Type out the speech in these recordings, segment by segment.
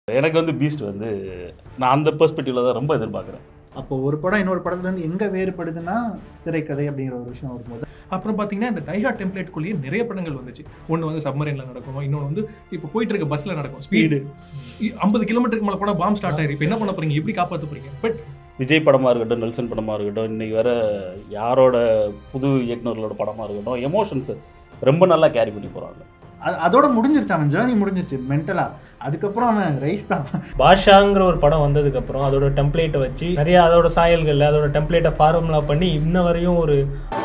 எனக்கு வந்து பீஸ்ட் வந்து நான் அந்த பெர்ஸ்பெக்டிவ்ல தான் ரொம்ப எதிர்பார்க்குறேன் அப்போ ஒரு படம் இன்னொரு படத்துல இருந்து எங்க வேறுபடுதுன்னா திரைக்கதை அப்படிங்கிற ஒரு விஷயம் வரும்போது அப்புறம் பார்த்தீங்கன்னா இந்த டைஹா டெம்ப்ளேட்குள்ளேயே நிறைய படங்கள் வந்துச்சு ஒன்று வந்து சப்மரைனில் நடக்கும் இன்னொன்று வந்து இப்போ போயிட்டு இருக்க பஸ்ஸில் நடக்கும் ஸ்பீடு ஐம்பது கிலோமீட்டருக்கு மேலே போனால் பாம் ஸ்டார்ட் ஆயிரு இப்போ என்ன பண்ண போறீங்க எப்படி காப்பாற்ற போறீங்க பட் விஜய் படமாக இருக்கட்டும் நெல்சன் படமாக இருக்கட்டும் இன்னைக்கு வர யாரோட புது இயக்குனர்களோட படமாக இருக்கட்டும் எமோஷன்ஸை ரொம்ப நல்லா கேரி பண்ணி போகிறாங்க அது அதோட முடிஞ்சிருச்சு அவன் ஜேர்னி முடிஞ்சிருச்சு மென்டலா அதுக்கப்புறம் அவன் ரைஸ் தான் பாஷாங்கிற ஒரு படம் வந்ததுக்கப்புறம் அதோட டெம்ப்ளேட்டை வச்சு நிறைய அதோட சாயல்கள் அதோட டெம்ப்ளேட்டை ஃபார்முலா பண்ணி இன்ன வரையும் ஒரு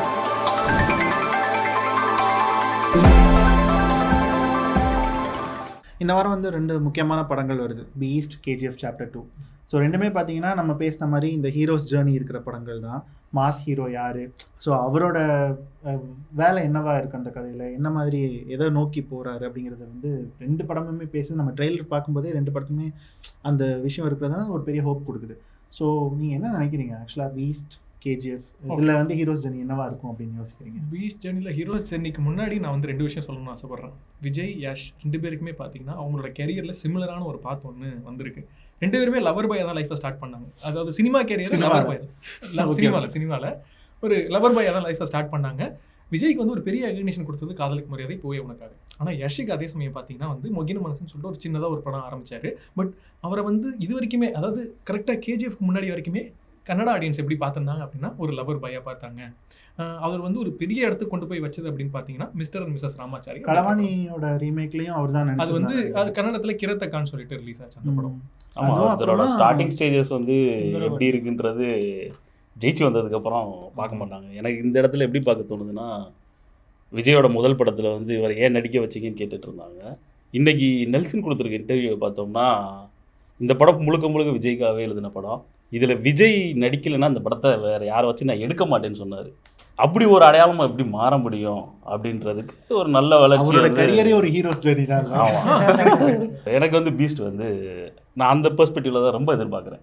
இந்த வாரம் வந்து ரெண்டு முக்கியமான படங்கள் வருது Beast KGF chapter two so ரெண்டுமே பார்த்தீங்கன்னா நம்ம பேசின மாதிரி இந்த ஹீரோஸ் ஜேர்னி இருக்கிற படங்கள் தான் மாஸ் ஹீரோ யார் ஸோ அவரோட அஹ், வேலை என்னவா இருக்குது அந்த கதையில் என்ன மாதிரி எதை நோக்கி போகிறாரு அப்படிங்கிறத வந்து ரெண்டு படமுமே பேசி நம்ம ட்ரெய்லர் பார்க்கும்போதே ரெண்டு படத்துமே அந்த விஷயம் இருக்கிறது ஒரு பெரிய ஹோப் கொடுக்குது ஸோ நீங்கள் என்ன நினைக்கிறீங்க ஆக்சுவலாக பீஸ்ட் கேஜிஎஃப் இதில் வந்து ஹீரோஸ் ஜேர்னி என்னவா இருக்கும் அப்படின்னு யோசிக்கிறீங்க பீஸ் ஜெர்னியில் ஹீரோஸ் ஜெர்னிக்கு முன்னாடி நான் வந்து ரெண்டு விஷயம் சொல்லணும்னு ஆசைப்படுறேன் விஜய் யஷ் ரெண்டு பேருக்குமே பார்த்தீங்கன்னா அவங்களோட கெரியரில் சிமிலரான ஒரு பாத் ஒன்று வந்திருக்கு ரெண்டு பேருமே லவர் பாய் தான் லைஃப்பை ஸ்டார்ட் பண்ணாங்க அதாவது சினிமா கேரியர் சினிமால. Lover boy Okay. சினிமாவில் சினிமாவில் ஒரு லவர் பாய் தான் லைஃப்பை ஸ்டார்ட் பண்ணாங்க விஜய்க்கு வந்து ஒரு பெரிய ரெகக்னிஷன் கொடுத்தது காதலுக்கு மரியாதை போய் உனக்காக ஆனால் யஷுக்கு அதே சமயம் பார்த்தீங்கன்னா வந்து மொகின மனசுன்னு சொல்லிட்டு ஒரு சின்னதாக ஒரு படம் ஆரம்பிச்சாரு பட் அவரை வந்து இது வரைக்குமே அதாவது கரெக்டாக கேஜிஎஃப்க்கு முன்னாடி வரைக்குமே கன்னடா ஆடியன்ஸ் எப்படி பார்த்துருந்தாங்க அப்படின்னா ஒரு லவர் பாயாக பார்த்தாங்க ஆஹ் அவர் வந்து ஒரு பெரிய இடத்துக்கு கொண்டு போய் வச்சது அப்படின்னு பார்த்தீங்கன்னா மிஸ்டர் அண்ட் மிஸ்ஸஸ் ராமாச்சாரி களவாணியோட ரீமேக்லேயும் அவர் தான் அது வந்து அது கன்னடத்தில் கிரத்தக்கான்னு சொல்லிட்டு ரிலீஸ் ஆச்சு அந்த படம் ஆமாம் அதுவும் அதோட அப்புறமா ஸ்டார்டிங் ஸ்டேஜஸ் வந்து சுந்தரவன். எப்படி இருக்குன்றது ஜெயிச்சு வந்ததுக்கப்புறம் பார்க்க மாட்டாங்க எனக்கு இந்த இடத்துல எப்படி பார்க்க தோணுதுன்னா விஜயோட முதல் படத்தில் வந்து இவர் ஏன் நடிக்க வச்சீங்கன்னு கேட்டுட்டு இருந்தாங்க இன்னைக்கு நெல்சன் கொடுத்துருக்க இன்டர்வியூவை பார்த்தோம்னா இந்த படம் முழுக்க முழுக்க விஜய்க்காகவே எழுதின படம் இதில் விஜய் நடிக்கலைன்னா அந்த படத்தை வேறு யாரை வச்சு நான் எடுக்க மாட்டேன்னு சொன்னார் அப்படி ஒரு அடையாளமா எப்படி மாற முடியும் அப்படின்றதுக்கு ஒரு நல்ல வளர்ச்சி அவரோட வந்து- கரியரே ஒரு ஹீரோஸ் ஜேர்னி தான் ஆமா. எனக்கு வந்து பீஸ்ட் வந்து நான் அந்த பெர்ஸ்பெக்டிவ்ல தான் ரொம்ப எதிர்பார்க்குறேன்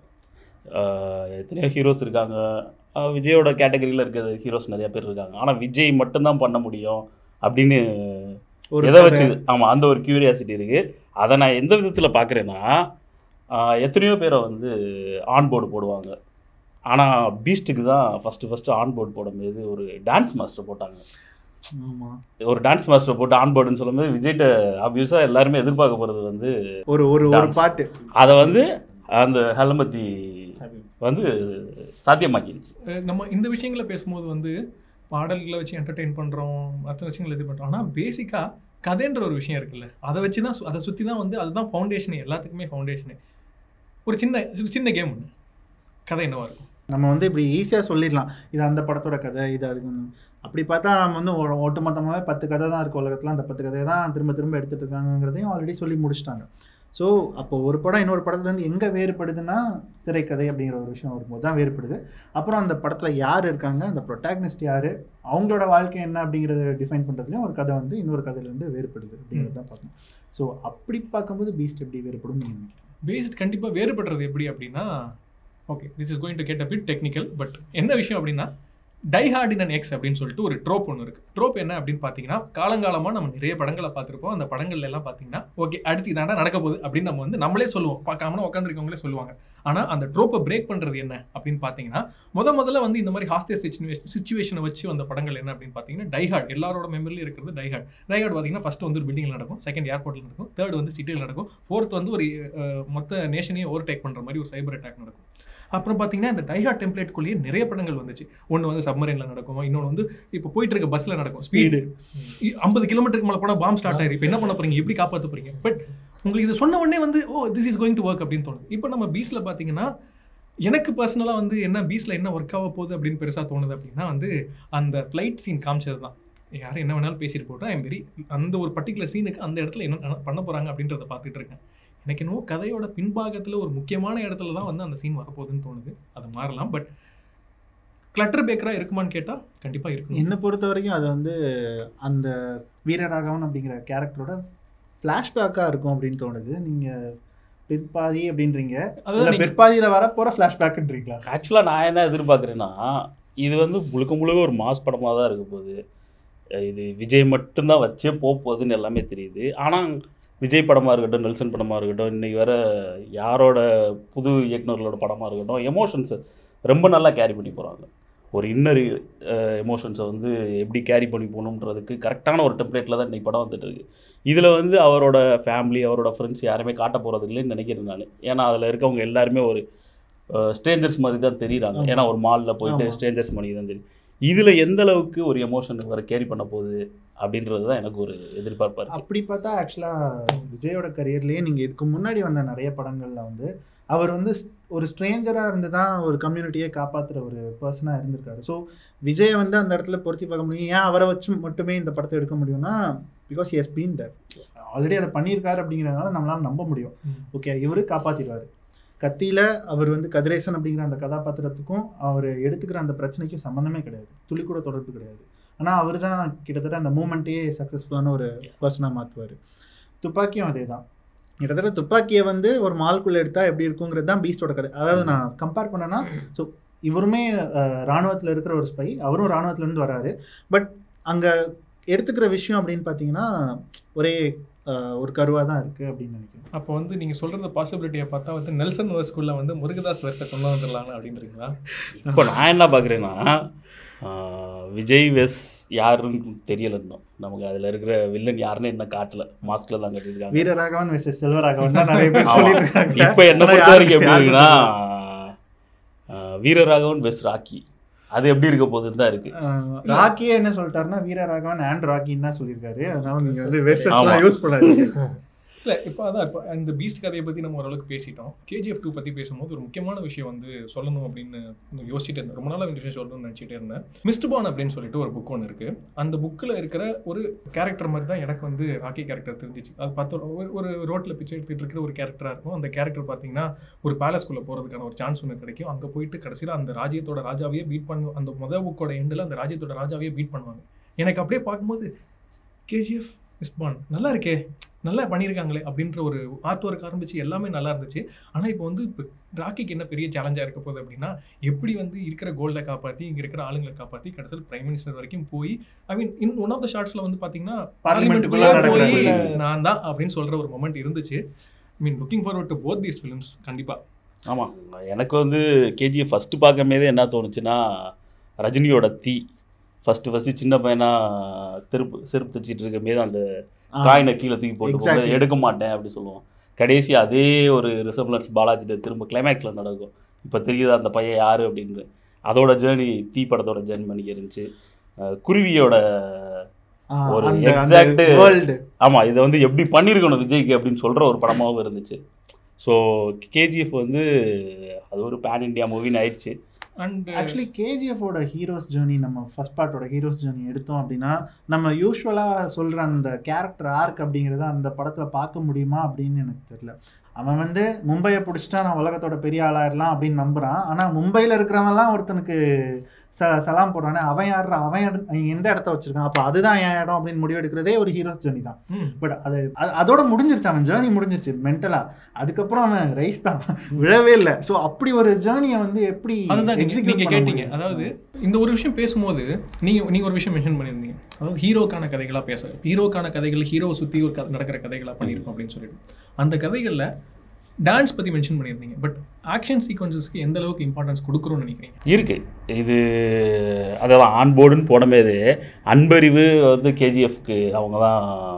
எத்தனையோ ஹீரோஸ் இருக்காங்க ஆஹ் விஜயோட கேட்டகரியில் இருக்கிற ஹீரோஸ் நிறைய பேர் இருக்காங்க ஆனால் விஜய் மட்டும்தான் பண்ண முடியும் அப்படின்னு ஒரு எதை கதை. வச்சு ஆமாம் அந்த ஒரு கியூரியாசிட்டி இருக்குது அதை நான் எந்த விதத்தில் பார்க்குறேன்னா எத்தனையோ பேரை வந்து ஆன் போர்டு போடுவாங்க ஆனால் பீஸ்ட்டுக்கு தான் ஃபஸ்ட்டு ஃபஸ்ட்டு ஆன் போர்டு போடும்போது ஒரு டான்ஸ் மாஸ்டர் போட்டாங்க ஆமா ஒரு டான்ஸ் மாஸ்டர் போட்டு ஆன் போர்டுன்னு சொல்லும்போது விஜய்கிட்ட ஆப்வியஸாக எல்லாருமே எதிர்பார்க்க போகிறது வந்து ஒரு ஒரு ஒரு Dance. பாட்டு அதை வந்து அந்த ஹெலமத்தி வந்து சாத்தியமாக்கிடுச்சு அஹ் நம்ம இந்த விஷயங்களை பேசும்போது வந்து பாடல்களை வச்சு என்டர்டெயின் பண்ணுறோம் மற்ற விஷயங்களை இது பண்ணுறோம் ஆனால் பேசிக்காக கதைன்ற ஒரு விஷயம் இருக்குல்ல அதை வச்சு தான் சு- அதை சுற்றி தான் வந்து அதுதான் ஃபவுண்டேஷனு எல்லாத்துக்குமே ஃபவுண்டேஷனு ஒரு சின்ன ஒரு சின்ன கேம் ஒன்று கதை என்னவா இருக்கும் நம்ம வந்து இப்படி ஈஸியாக சொல்லிடலாம் இது அந்த படத்தோட கதை இது அதுக்கு ஒண்ணு. அப்படி பார்த்தா நம்ம வந்து ஒ- ஒட்டுமொத்தமாகவே பத்து கதை தான் இருக்கு உலகத்தில் அந்த பத்து கதையை தான் திரும்ப திரும்ப எடுத்துட்டு இருக்காங்கிறதையும் ஆல்ரெடி சொல்லி முடிச்சிட்டாங்க ஸோ அப்போ ஒரு படம் இன்னொரு படத்துல இருந்து எங்கே வேறுபடுதுன்னா திரைக்கதை அப்படிங்கிற ஒரு விஷயம் வரும்போது தான் வேறுபடுது அப்புறம் அந்த படத்தில் யார் இருக்காங்க அந்த ப்ரொட்டாகனிஸ்ட் யார் அவங்களோட வாழ்க்கை என்ன அப்படிங்கிறத டிஃபைன் பண்ணுறதுலையும் ஒரு கதை வந்து இன்னொரு கதையிலேருந்து வேறுபடுது அப்படிங்கிறது தான் பார்க்கணும் ஸோ அப்படி பார்க்கும்போது பீஸ்ட் எப்படி வேறுபடும் நீங்கள் நினைக்கிறீங்க பேஸ்ட் கண்டிப்பாக வேறுபடுறது எப்படி அப்படின்னா okay this is going to get a bit technical but என்ன விஷயம் அப்படின்னா டைஹார்ட் இன் எக்ஸ் அப்படின்னு சொல்லிட்டு ஒரு ட்ரோப் ஒன்று இருக்குது ட்ரோப் என்ன அப்படின்னு பார்த்தீங்கன்னா காலங்காலமாக நம்ம நிறைய படங்களை பார்த்துருப்போம் அந்த படங்கள்ல எல்லாம் பார்த்தீங்கன்னா ஓகே அடுத்து இதாண்டா நடக்க போகுது அப்படின்னு நம்ம வந்து நம்மளே சொல்லுவோம் பார்க்காம உட்காந்துருக்கவங்களே சொல்லுவாங்க ஆனால் அந்த ட்ரோப்பை பிரேக் பண்ணுறது என்ன அப்படின்னு பார்த்தீங்கன்னா முத முதல்ல வந்து இந்த மாதிரி ஹாஸ்டேஜ் சிச்சுவேஷன் சுச்சுவேஷனை வச்சு வந்த படங்கள் என்ன அப்படின்னு பார்த்தீங்கன்னா டைஹார்ட் எல்லாரோட மெமரியில் இருக்கிறது டைஹார்ட் டைஹார்ட் பார்த்தீங்கன்னா ஃபர்ஸ்ட் வந்து ஒரு பில்டிங்கில் நடக்கும் செகண்ட் ஏர்போர்ட்டில் நடக்கும் தேர்ட் வந்து சிட்டியில் நடக்கும் ஃபோர்த் வந்து ஒரு அஹ், மொத்த நேஷனையும் ஓவர்டேக் பண்ணுற மாதிரி ஒரு சைபர் அட்டாக் நடக்கும் அப்புறம் பார்த்தீங்கன்னா இந்த டைஹா டெம்ப்ளேட்குள்ளேயே நிறைய படங்கள் வந்துச்சு ஒன்று வந்து சப்மரைனில் நடக்கும் இன்னொன்று வந்து இப்போ போயிட்டு இருக்க பஸ்ஸில் நடக்கும் ஸ்பீடு ஐம்பது கிலோமீட்டருக்கு மேலே போனால் பாம் ஸ்டார்ட் ஆயிரு இப்போ என்ன பண்ண போறீங்க எப்படி காப்பாற்ற போறீங்க பட் உங்களுக்கு இது சொன்ன உடனே வந்து oh this is going to work அப்படின்னு தோணுது இப்போ நம்ம பீஸில் பார்த்தீங்கன்னா எனக்கு பர்சனலாக வந்து என்ன பீஸில் என்ன ஒர்க் ஆக போகுது அப்படின்னு பெருசாக தோணுது அப்படின்னா வந்து அந்த ஃப்ளைட் சீன் காமிச்சது தான் யாரும் என்ன வேணாலும் பேசிட்டு போட்டோம் ஐம் வெரி அந்த ஒரு பர்டிகுலர் சீனுக்கு அந்த இடத்துல என்ன நட- பண்ண போகிறாங்க அப்படின்றத பார்த்துட்டு இருக்கேன் எனக்கு என்னவோ கதையோட பின்பாகத்தில் ஒரு முக்கியமான இடத்துல தான் வந்து அந்த சீன் வரப்போகுதுன்னு தோணுது அது மாறலாம் பட் கிளட்டர் பேக்கராக இருக்குமான்னு கேட்டால் கண்டிப்பாக இருக்கும் என்னை பொறுத்த வரைக்கும் அது வந்து அந்த வீரராகவன் அப்படிங்கிற கேரக்டரோட ஃப்ளாஷ்பேக்காக இருக்கும் அப்படின்னு தோணுது நீங்கள் பிற்பாதி அப்படின்றீங்க அதாவது இல்லை நீங்க- பிற்பாதியில் வரப்போகிற ஃப்ளாஷ்பேக்குன்றீங்களா ஆக்சுவலாக நான் என்ன எதிர்பார்க்குறேன்னா இது வந்து முழுக்க முழுக்க ஒரு மாஸ் படமாக தான் இருக்க போகுது அஹ் இது விஜய் மட்டும்தான் வச்சே போக போகுதுன்னு எல்லாமே தெரியுது ஆனால் விஜய் படமாக இருக்கட்டும் நெல்சன் படமாக இருக்கட்டும் இன்றைக்கி வர யாரோட புது இயக்குனர்களோட படமாக இருக்கட்டும் எமோஷன்ஸை ரொம்ப நல்லா கேரி பண்ணி போகிறாங்க ஒரு இன்னர் எமோஷன்ஸை வந்து எப்படி கேரி பண்ணி போகணுன்றதுக்கு கரெக்டான ஒரு டெம்ப்ளேட்டில் தான் இன்றைக்கி படம் வந்துட்டு இருக்கு இதில் வந்து அவரோட ஃபேமிலி அவரோட ஃப்ரெண்ட்ஸ் யாருமே காட்ட போகிறது இல்லைன்னு நினைக்கிறேன் நான் ஏன்னா அதில் இருக்கவங்க எல்லாருமே ஒரு ஸ்ட்ரேஞ்சர்ஸ் மாதிரி தான் தெரியுறாங்க ஆமா. ஏன்னா ஒரு மாலில் போயிட்டு ஆமா. ஸ்ட்ரேஞ்சர்ஸ் மாதிரி தான் தெரியும் இதில் எந்த அளவுக்கு ஒரு எமோஷன் வர கேரி பண்ண போகுது அப்படின்றது தான் எனக்கு ஒரு எதிர்பார்ப்பாக இருக்குது அப்படி பார்த்தா ஆக்சுவலாக விஜயோட கரியர்லேயே நீங்கள் இதுக்கு முன்னாடி வந்த நிறைய படங்களில் வந்து அவர் வந்து ஸ்- ஒரு ஸ்ட்ரேஞ்சராக இருந்து தான் ஒரு கம்யூனிட்டியை காப்பாற்றுற ஒரு பர்சனாக இருந்திருக்காரு ஸோ விஜயை வந்து அந்த இடத்துல பொருத்தி பார்க்க முடியும் ஏன் அவரை வச்சு மட்டுமே இந்த படத்தை எடுக்க முடியும்னா because is been there already அதை பண்ணியிருக்காரு அப்படிங்கிறதுனால நம்மளால நம்ப முடியும் ம். ஓகே இவரு காப்பாற்றிடுவார் கத்தியில் அவர் வந்து கதிரேசன் அப்படிங்கிற அந்த கதாபாத்திரத்துக்கும் அவர் எடுத்துக்கிற அந்த பிரச்சனைக்கும் சம்மந்தமே கிடையாது துளி கூட தொடர்பு கிடையாது ஆனால் அவர் தான் கிட்டத்தட்ட அந்த மூமெண்ட்டையே சக்ஸஸ்ஃபுல்லான ஒரு பர்சனாக மாற்றுவார் துப்பாக்கியும் அதே தான் கிட்டத்தட்ட துப்பாக்கியை வந்து ஒரு மால்குள்ளே எடுத்தால் எப்படி இருக்குங்கிறது தான் பீஸ்டோட கதை அதாவது நான் கம்பேர் பண்ணேன்னா ஸோ இவருமே இராணுவத்தில் இருக்கிற ஒரு ஸ்பை அவரும் இராணுவத்துலேருந்து வராரு பட் அங்கே எடுத்துக்கிற விஷயம் அப்படின்னு பார்த்தீங்கன்னா ஒரே அஹ், ஒரு கருவாக தான் இருக்குது அப்படின்னு நினைக்கிறேன் அப்போ வந்து நீங்கள் சொல்கிற பாசிபிலிட்டியை பார்த்தா வந்து நெல்சன் வர்ஸ்குள்ளே வந்து முருகதாஸ் வர்ஸை கொண்டு வந்துடலான்னு அப்படின்றீங்களா இப்போ நான் என்ன பார்க்குறேன்னா விஜய் வெஸ் யாருன்னு தெரியல இன்னும் நமக்கு அதில் இருக்கிற வில்லன் யாருன்னு என்ன காட்டல மாஸ்கில் தான் கட்டியிருக்காங்க வீரராகவன் வெர்சஸ் செல்வராகவன் தான் நிறைய பேர் ஆமா. சொல்லிட்டு இருக்காங்க இப்போ என்ன ஆனா பொறுத்த வரைக்கும் எப்படி யாருக்கு- இருக்குன்னா ஆஹ், வீரராகவன் வெஸ் ராக்கி அது எப்படி இருக்க போகுதுன்னு தான் இருக்கு அஹ், ராக்கியே என்ன சொல்லிட்டாருன்னா வீரராகவன் அண்ட் ராக்கின்னு தான் சொல்லியிருக்காரு அதனால நீங்க வந்து Versus வெர்சஸ்லாம் ஆமா. யூஸ் பண்ணாதீங்க இல்லை இப்போ அதான் இப்போ இந்த பீஸ்ட் கதையை பற்றி நம்ம ஓரளவுக்கு பேசிட்டோம் கேஜிஎஃப் டூ பற்றி பேசும்போது ஒரு முக்கியமான விஷயம் வந்து சொல்லணும் அப்படின்னு இன்னும் யோசிச்சுட்டு இருந்தேன் ரொம்ப நாளாக இந்த விஷயம் சொல்லணும்னு நினச்சிட்டே இருந்தேன் மிஸ்ட் பான் அப்படின்னு சொல்லிட்டு ஒரு புக் ஒன்று இருக்குது அந்த புக்கில் இருக்கிற ஒரு கேரக்டர் மாதிரி தான் எனக்கு வந்து ராக்கி கேரக்டர் தெரிஞ்சிச்சு அது பார்த்து ஒரு- ஒரு ரோட்டில் பிச்சை எடுத்துகிட்டு இருக்கிற ஒரு கேரக்டராக இருக்கும் அந்த கேரக்டர் பார்த்தீங்கன்னா ஒரு பேலஸ்குள்ளே போகிறதுக்கான ஒரு சான்ஸ் ஒன்று கிடைக்கும் அங்கே போயிட்டு கடைசியில் அந்த ராஜ்யத்தோட ராஜாவையே பீட் பண்ணு அந்த முதல் புக்கோட எண்டில் அந்த ராஜ்யத்தோட ராஜாவையே பீட் பண்ணுவாங்க எனக்கு அப்படியே பார்க்கும்போது கேஜிஎஃப் மிஸ்பான் நல்லா இருக்கே நல்லா பண்ணியிருக்காங்களே அப்படின்ற ஒரு ஆர்ட் ஒர்க் ஆரம்பிச்சு எல்லாமே நல்லா இருந்துச்சு ஆனால் இப்போ வந்து இப்போ ராக்கிக்கு என்ன பெரிய சேலஞ்சாக இருக்க போகுது அப்படின்னா எப்படி வந்து இருக்கிற கோல்டை காப்பாற்றி இங்கே இருக்கிற ஆளுங்களை காப்பாற்றி கடைசியில் பிரைம் மினிஸ்டர் வரைக்கும் போய் ஐ மீன் இன் ஒன் ஆஃப் த ஷார்ட்ஸில் வந்து பார்த்தீங்கன்னா பார்லிமெண்ட்டுக்குள்ள பார்லிமெண்ட்டுக்குள்ளே போய் நடக்கிற நான் தான் அப்படின்னு சொல்கிற ஒரு மொமெண்ட் இருந்துச்சு I mean looking forward to both these films கண்டிப்பாக ஆமாம் எனக்கு வந்து கேஜிஎஃப் ஃபஸ்ட்டு பார்க்கும்போதே என்ன தோணுச்சுன்னா ரஜினியோட தீ ஃபஸ்ட்டு ஃபஸ்ட்டு சின்ன பையனா தெருப்பு செருப்பு தைச்சிட்டு இருக்கும்போது அந்த காயினை கீழே தூக்கி போட்டு போகும்போது Exactly. எடுக்க மாட்டேன் அப்படி சொல்லுவோம் கடைசி அதே ஒரு ரிசம்பிளன்ஸ் பாலாஜிட்ட திரும்ப கிளைமேக்ஸில் நடக்கும் இப்போ தெரியுது அந்த பையன் யார் அப்படின்னு அதோட ஜேர்னி தீ படத்தோட ஜேர்னி பண்ணிக்க இருந்துச்சு அஹ் குருவியோட ஒரு exact- வேர்ல்டு ஆமாம் இதை வந்து எப்படி பண்ணியிருக்கணும் விஜய்க்கு அப்படின்னு சொல்கிற ஒரு படமாகவும் இருந்துச்சு ஸோ கேஜிஎஃப் வந்து அது ஒரு பேன் இண்டியா மூவின்னு ஆயிடுச்சு அண்ட் ஆக்சுவலி கேஜிஎஃபோட ஹீரோஸ் ஜேர்னி நம்ம ஃபர்ஸ்ட் பார்ட்டோட ஹீரோஸ் ஜேர்னி எடுத்தோம் அப்படின்னா நம்ம யூஸ்வலாக சொல்கிற அந்த கேரக்டர் ஆர்க் அப்படிங்கிறத அந்த படத்தில் பார்க்க முடியுமா அப்படின்னு எனக்கு தெரியல அவன் வந்து மும்பையை பிடிச்சிட்டா நான் உலகத்தோட பெரிய ஆளாயிடலாம் அப்படின்னு நம்புகிறான் ஆனால் மும்பையில் இருக்கிறவன்லாம் ஒருத்தனுக்கு ச சலாம் போடுறானே அவன் யார் அவன் எடு- அவன் எந்த இடத்த வச்சிருக்கான் அப்போ அதுதான் என் இடம் அப்படின்னு முடிவெடுக்கிறதே ஒரு ஹீரோஸ் ஜேர்னி தான் பட் அது அது- அதோட முடிஞ்சிருச்சு அவன் ஜேர்னி முடிஞ்சிருச்சு மென்டலாக அதுக்கப்புறம் அவன் ரைஸ் தான் விழவே இல்லை ஸோ அப்படி ஒரு ஜேர்னியை வந்து எப்படி அதுதான் நீங்க- execute நீங்க பண்ண கேட்டீங்க முடியும்? அதாவது இந்த ஒரு விஷயம் பேசும்போது நீங்க நீங்க ஒரு விஷயம் மென்ஷன் பண்ணியிருந்தீங்க அதாவது ஹீரோக்கான கதைகளா பேச ஹீரோக்கான கதைகள் ஹீரோவை சுத்தி ஒரு கதை நடக்கிற கதைகளா பண்ணியிருக்கோம் அப்படின்னு சொல்லிட்டு அந்த கதைகள்ல டான்ஸ் பத்தி மென்ஷன் பண்ணியிருந்தீங்க பட் ஆக்ஷன் சீக்வன்சஸ்க்கு எந்த அளவுக்கு இம்பார்ட்டன்ஸ் கொடுக்குறோம்னு நினைக்கிறீங்க இருக்கு இது அதெல்லாம் ஆன் போர்டுன்னு போனமேது அன்பறிவு வந்து கேஜிஎஃப்க்கு அவங்க தான்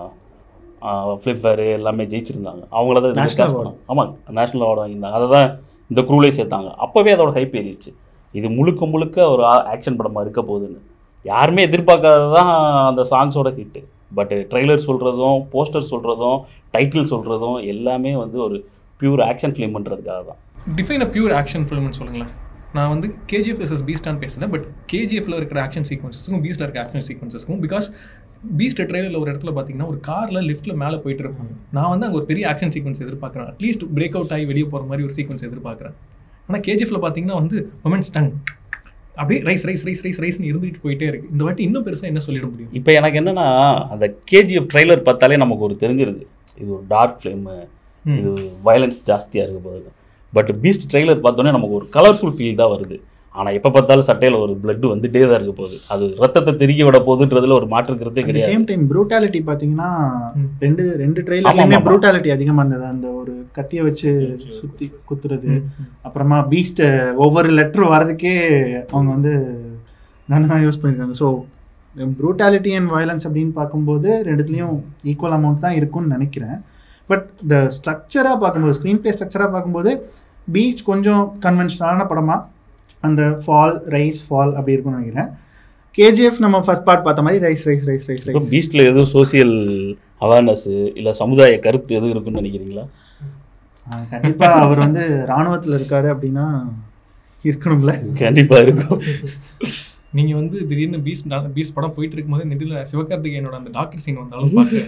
ஃபிலிம்ஃபேர் எல்லாமே ஜெயிச்சிருந்தாங்க அவங்கள தான் National கேஸ்ட் பண்ணாங்க ஆமாம் நேஷனல் அவார்டு வாங்கியிருந்தாங்க அதை தான் இந்த குரூலே சேர்த்தாங்க அப்போவே அதோட ஹைப் ஏறிடுச்சு இது முழுக்க முழுக்க ஒரு ஆக்ஷன் படமாக இருக்க போகுதுன்னு யாருமே எதிர்பார்க்காதது தான் அந்த சாங்ஸோட ஹிட்டு பட் ட்ரெய்லர் சொல்கிறதும் போஸ்டர் சொல்கிறதும் டைட்டில் சொல்கிறதும் எல்லாமே வந்து ஒரு பியூர் ஆக்ஷன் ஃபிலிம்ன்றதுக்காக தான் டிஃபைன் அ பியூர் ஆக்ஷன் ஃபிலிம்னு சொல்லுங்களேன் நான் வந்து கேஜிஎஃப் எஸ்எஸ் பீஸ்டான் பேசுனேன் பட் கேஜிஎஃப்ல இருக்கிற ஆக்ஷன் சீக்வன்சஸ்க்கும் பீஸ்ட்ல இருக்க ஆக்ஷன் சீக்வன்சஸ்க்கும் பிகாஸ் பீஸ்ட் ட்ரெயிலில் ஒரு இடத்துல பார்த்தீங்கன்னா ஒரு காரில் லிஃப்ட்டில் மேலே போயிட்டு இருப்பாங்க நான் வந்து அங்கே ஒரு பெரிய ஆக்ஷன் சீக்வன்ஸ் எதிர்பார்க்குறேன் அட்லீஸ்ட் பிரேக் அவுட் ஆகி வெளியே போகிற மாதிரி ஒரு சீக்வன்ஸ் எதிர்பார்க்குறேன் ஆனால் கேஜிஎஃப்ல பார்த்தீங்கன்னா வந்து மொமெண்ட்ஸ் டங் அப்படியே ரைஸ் ரைஸ் ரைஸ் ரைஸ் ரைஸ்னு இருந்துகிட்டு போயிட்டே இருக்கு இந்த வாட்டி இன்னும் பெருசாக என்ன சொல்லிட முடியும் இப்போ எனக்கு என்னன்னா அந்த கேஜிஎஃப் ட்ரைலர் பார்த்தாலே நமக்கு ஒரு தெரிஞ்சிருது இது ஒரு டார்க் ஃபிலிமு ம். இது வயலன்ஸ் ஜாஸ்தியாக இருக்க போகுது பட் பீஸ்ட் ட்ரெய்லர் பார்த்தோன்னே நமக்கு ஒரு கலர்ஃபுல் ஃபீல் தான் வருது ஆனால் எப்போ பார்த்தாலும் சட்டையில் ஒரு blood வந்துட்டே தான் இருக்க போகுது அது ரத்தத்தை திரிக்க விட போகுதுன்றதுல ஒரு மாற்றுக்கிறதே அட் கிடையாது சேம் டைம் ப்ரூட்டாலிட்டி பார்த்தீங்கன்னா ம். ரெண்டு ரெண்டு ஆமா, ட்ரெயிலர்லையுமே ஆமா. ப்ரூட்டாலிட்டி அதிகமாக இருந்தது அந்த ஒரு கத்தியை வச்சு வச்சு சுற்றி குத்துறது ம், ம். அப்புறமா பீஸ்ட் ஒவ்வொரு லெட்டர் வரதுக்கே அவங்க வந்து தானே தான் யூஸ் பண்ணியிருக்காங்க ஸோ ப்ரூட்டாலிட்டி அண்ட் வயலன்ஸ் அப்படின்னு பார்க்கும்போது ரெண்டுத்துலேயும் ஈக்குவல் அமௌண்ட் தான் இருக்கும்னு நினைக்கிறேன் பட் இந்த ஸ்ட்ரக்சராக பார்க்கும்போது ஸ்க்ரீன் ப்ளே ஸ்ட்ரக்சராக பார்க்கும்போது பீச் கொஞ்சம் கன்வென்ஷனலான படமாக அந்த ஃபால் ரைஸ் ஃபால் அப்படி இருக்கும்னு நினைக்கிறேன் கேஜிஎஃப் நம்ம ஃபர்ஸ்ட் பார்ட் பார்த்த மாதிரி ரைஸ் ரைஸ் ரைஸ் ரைஸ் இப்போ ரைஸ் பீஸ்டில் எதுவும் சோசியல் அவேர்னஸ் இல்லை சமுதாய கருத்து எதுவும் இருக்குன்னு நினைக்கிறீங்களா கண்டிப்பா அவர் வந்து ராணுவத்துல இருக்காரு அப்படின்னா இருக்கணும்ல கண்டிப்பாக இருக்கும் நீங்க வந்து திடீர்னு பீஸ் பீஸ் படம் போயிட்டு இருக்கும்போது நெட்டில் சிவகார்த்திகேயனோட அந்த டாக்டர் சீன் வந்தாலும் பார்த்து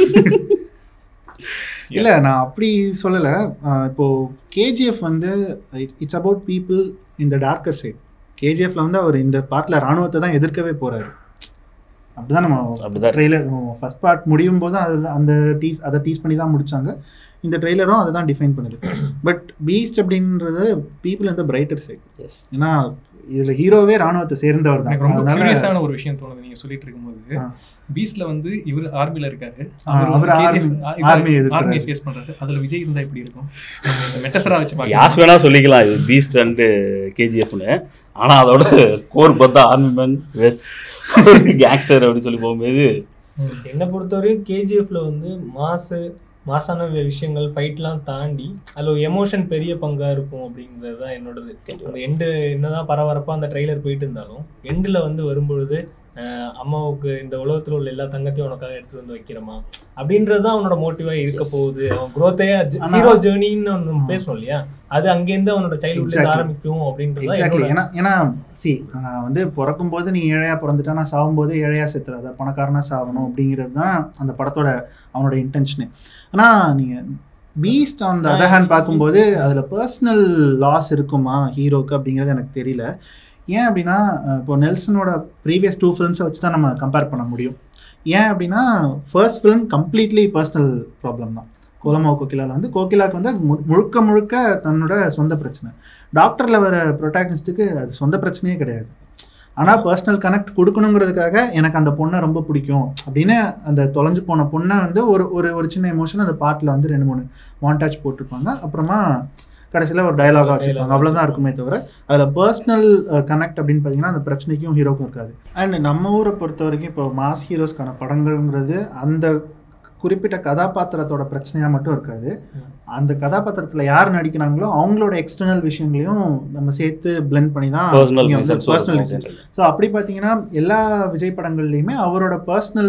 இல்ல நான் அப்படி சொல்லல ஆஹ் இப்போ கேஜிஎஃப் வந்து இட்ஸ் அபவுட் பீப்புள் இந்த டார்க்கர் சைட் கேஜிஎஃப்ல வந்து அவர் இந்த பார்ட்ல ராணுவத்தை தான் எதிர்க்கவே போறாரு அப்படிதான் நம்ம அப்படிதான் ட்ரெய்லர் ஃபர்ஸ்ட் பார்ட் முடியும் போது அது அந்த டீஸ் அதை டீஸ் பண்ணி தான் முடிச்சாங்க இந்த ட்ரெய்லரும் அதை தான் டிஃபைன் பண்ணுது பட் பீஸ்ட் அப்படின்றது பீப்புள் இந்த பிரைட்டர் சைட் எஸ் ஏன்னா இதுல ஹீரோவே ராணுவத்தை சேர்ந்தவர் தான் எனக்கு ரொம்ப அதனால கியூரியஸான ஒரு விஷயம் தோணுது நீங்க சொல்லிட்டு இருக்கும்போது ஆ. பீஸ்ல வந்து இவர் ஆர்மில இருக்காரு ஆ, அவர் அவர் army- army எதிர்க்கிறாரு. ஆர்மியை ஃபேஸ் பண்றாரு அதுல விஜய் இருந்தா எப்படி இருக்கும் மெட்டசரா வச்சு யாஸ் பாக்கலாம் வேணா சொல்லிக்கலாம் இது பீஸ்ட் அண்டு கேஜிஎஃப்னு ஆனால் அதோட கோர் பார்த்தா ஆர்மி மேன் வெஸ் கேங்ஸ்டர் அப்படின்னு சொல்லி போகும்போது என்னை பொறுத்தவரையும் கேஜிஎஃப்ல வந்து மாசு மாசான வி- விஷயங்கள் ஃபைட்லாம் தாண்டி அதில் ஒரு எமோஷன் பெரிய பங்கா இருக்கும் அப்படிங்கிறது தான் என்னோடது அந்த எண்டு என்னதான் பரபரப்பாக அந்த ட்ரெய்லர் போயிட்டு இருந்தாலும் எண்டில் வந்து வரும்பொழுது அஹ், அம்மாவுக்கு இந்த உலகத்தில் உள்ள எல்லா தங்கத்தையும் உனக்காக எடுத்து வந்து வைக்கிறமா அப்படின்றது தான் அவனோட மோட்டிவாக இருக்க Yes. போகுது அவன் குரோத்தையே ஆனா- ஹீரோ ஜேர்னின்னு ஒன்று பேசணும் இல்லையா அது அங்கேருந்து அவனோட சைல்ட்ஹுட்ல Exactly. ஆரம்பிக்கும் அப்படின்றது தான் எக்ஸாக்ட்லி என்னோட ஏன்னா ஏன்னா சி நான் வந்து பிறக்கும்போது நீ ஏழையா பிறந்துட்டா நான் சாகும்போது ஏழையா செத்துறாத பணக்காரனா சாகணும் அப்படிங்கிறது தான் அந்த படத்தோட அவனோட இன்டென்ஷனு ஆனால் நீங்கள் Beast on the other hand பார்க்கும்போது அதில் பர்சனல் லாஸ் இருக்குமா ஹீரோக்கு அப்படிங்கிறது எனக்கு தெரியல ஏன் அப்படின்னா அஹ், இப்போ நெல்சனோட ப்ரீவியஸ் டூ ஃபிலிம்ஸை வச்சு தான் நம்ம கம்பேர் பண்ண முடியும் ஏன் அப்படின்னா first film completely personal problem தான் கோலமா கோகிலால வந்து கோகிலாக்கு வந்து மு- முழுக்க முழுக்க தன்னோட சொந்த பிரச்சனை டாக்டரில் வர ப்ரொட்டாகனிஸ்ட்டுக்கு அது சொந்த பிரச்சனையே கிடையாது ஆனால் பர்சனல் கனெக்ட் கொடுக்கணுங்கிறதுக்காக எனக்கு அந்த பொண்ணை ரொம்ப பிடிக்கும் அப்படின்னு அந்த தொலைஞ்சு போன பொண்ணை வந்து ஒரு ஒரு ஒரு சின்ன எமோஷன் அந்த பாட்டில் வந்து ரெண்டு மூணு மாண்டாச் போட்டிருப்பாங்க அப்புறமா கடைசியில் ஒரு டயலாகாக வச்சுருப்பாங்க Dialogue அவ்வளோதான் இருக்குமே தவிர அதில் பர்சனல் கனெக்ட் அப்படின்னு பார்த்தீங்கன்னா அந்த பிரச்சனைக்கும் ஹீரோக்கும் இருக்காது அண்ட் நம்ம ஊரை பொறுத்த வரைக்கும் இப்போ மாஸ் ஹீரோஸ்க்கான படங்கள்ங்கிறது அந்த குறிப்பிட்ட கதாபாத்திரத்தோட பிரச்சனையாக மட்டும் இருக்காது அந்த கதாபாத்திரத்தில் யார் நடிக்கிறாங்களோ அவங்களோட எக்ஸ்டர்னல் விஷயங்களையும் நம்ம சேர்த்து blend பண்ணி தான் பர்சனல் இங்க வந்து ரீசன்ஸ் personal reasons. ஸோ அப்படி பார்த்தீங்கன்னா எல்லா விஜய் படங்கள்லையுமே அவரோட பர்சனல்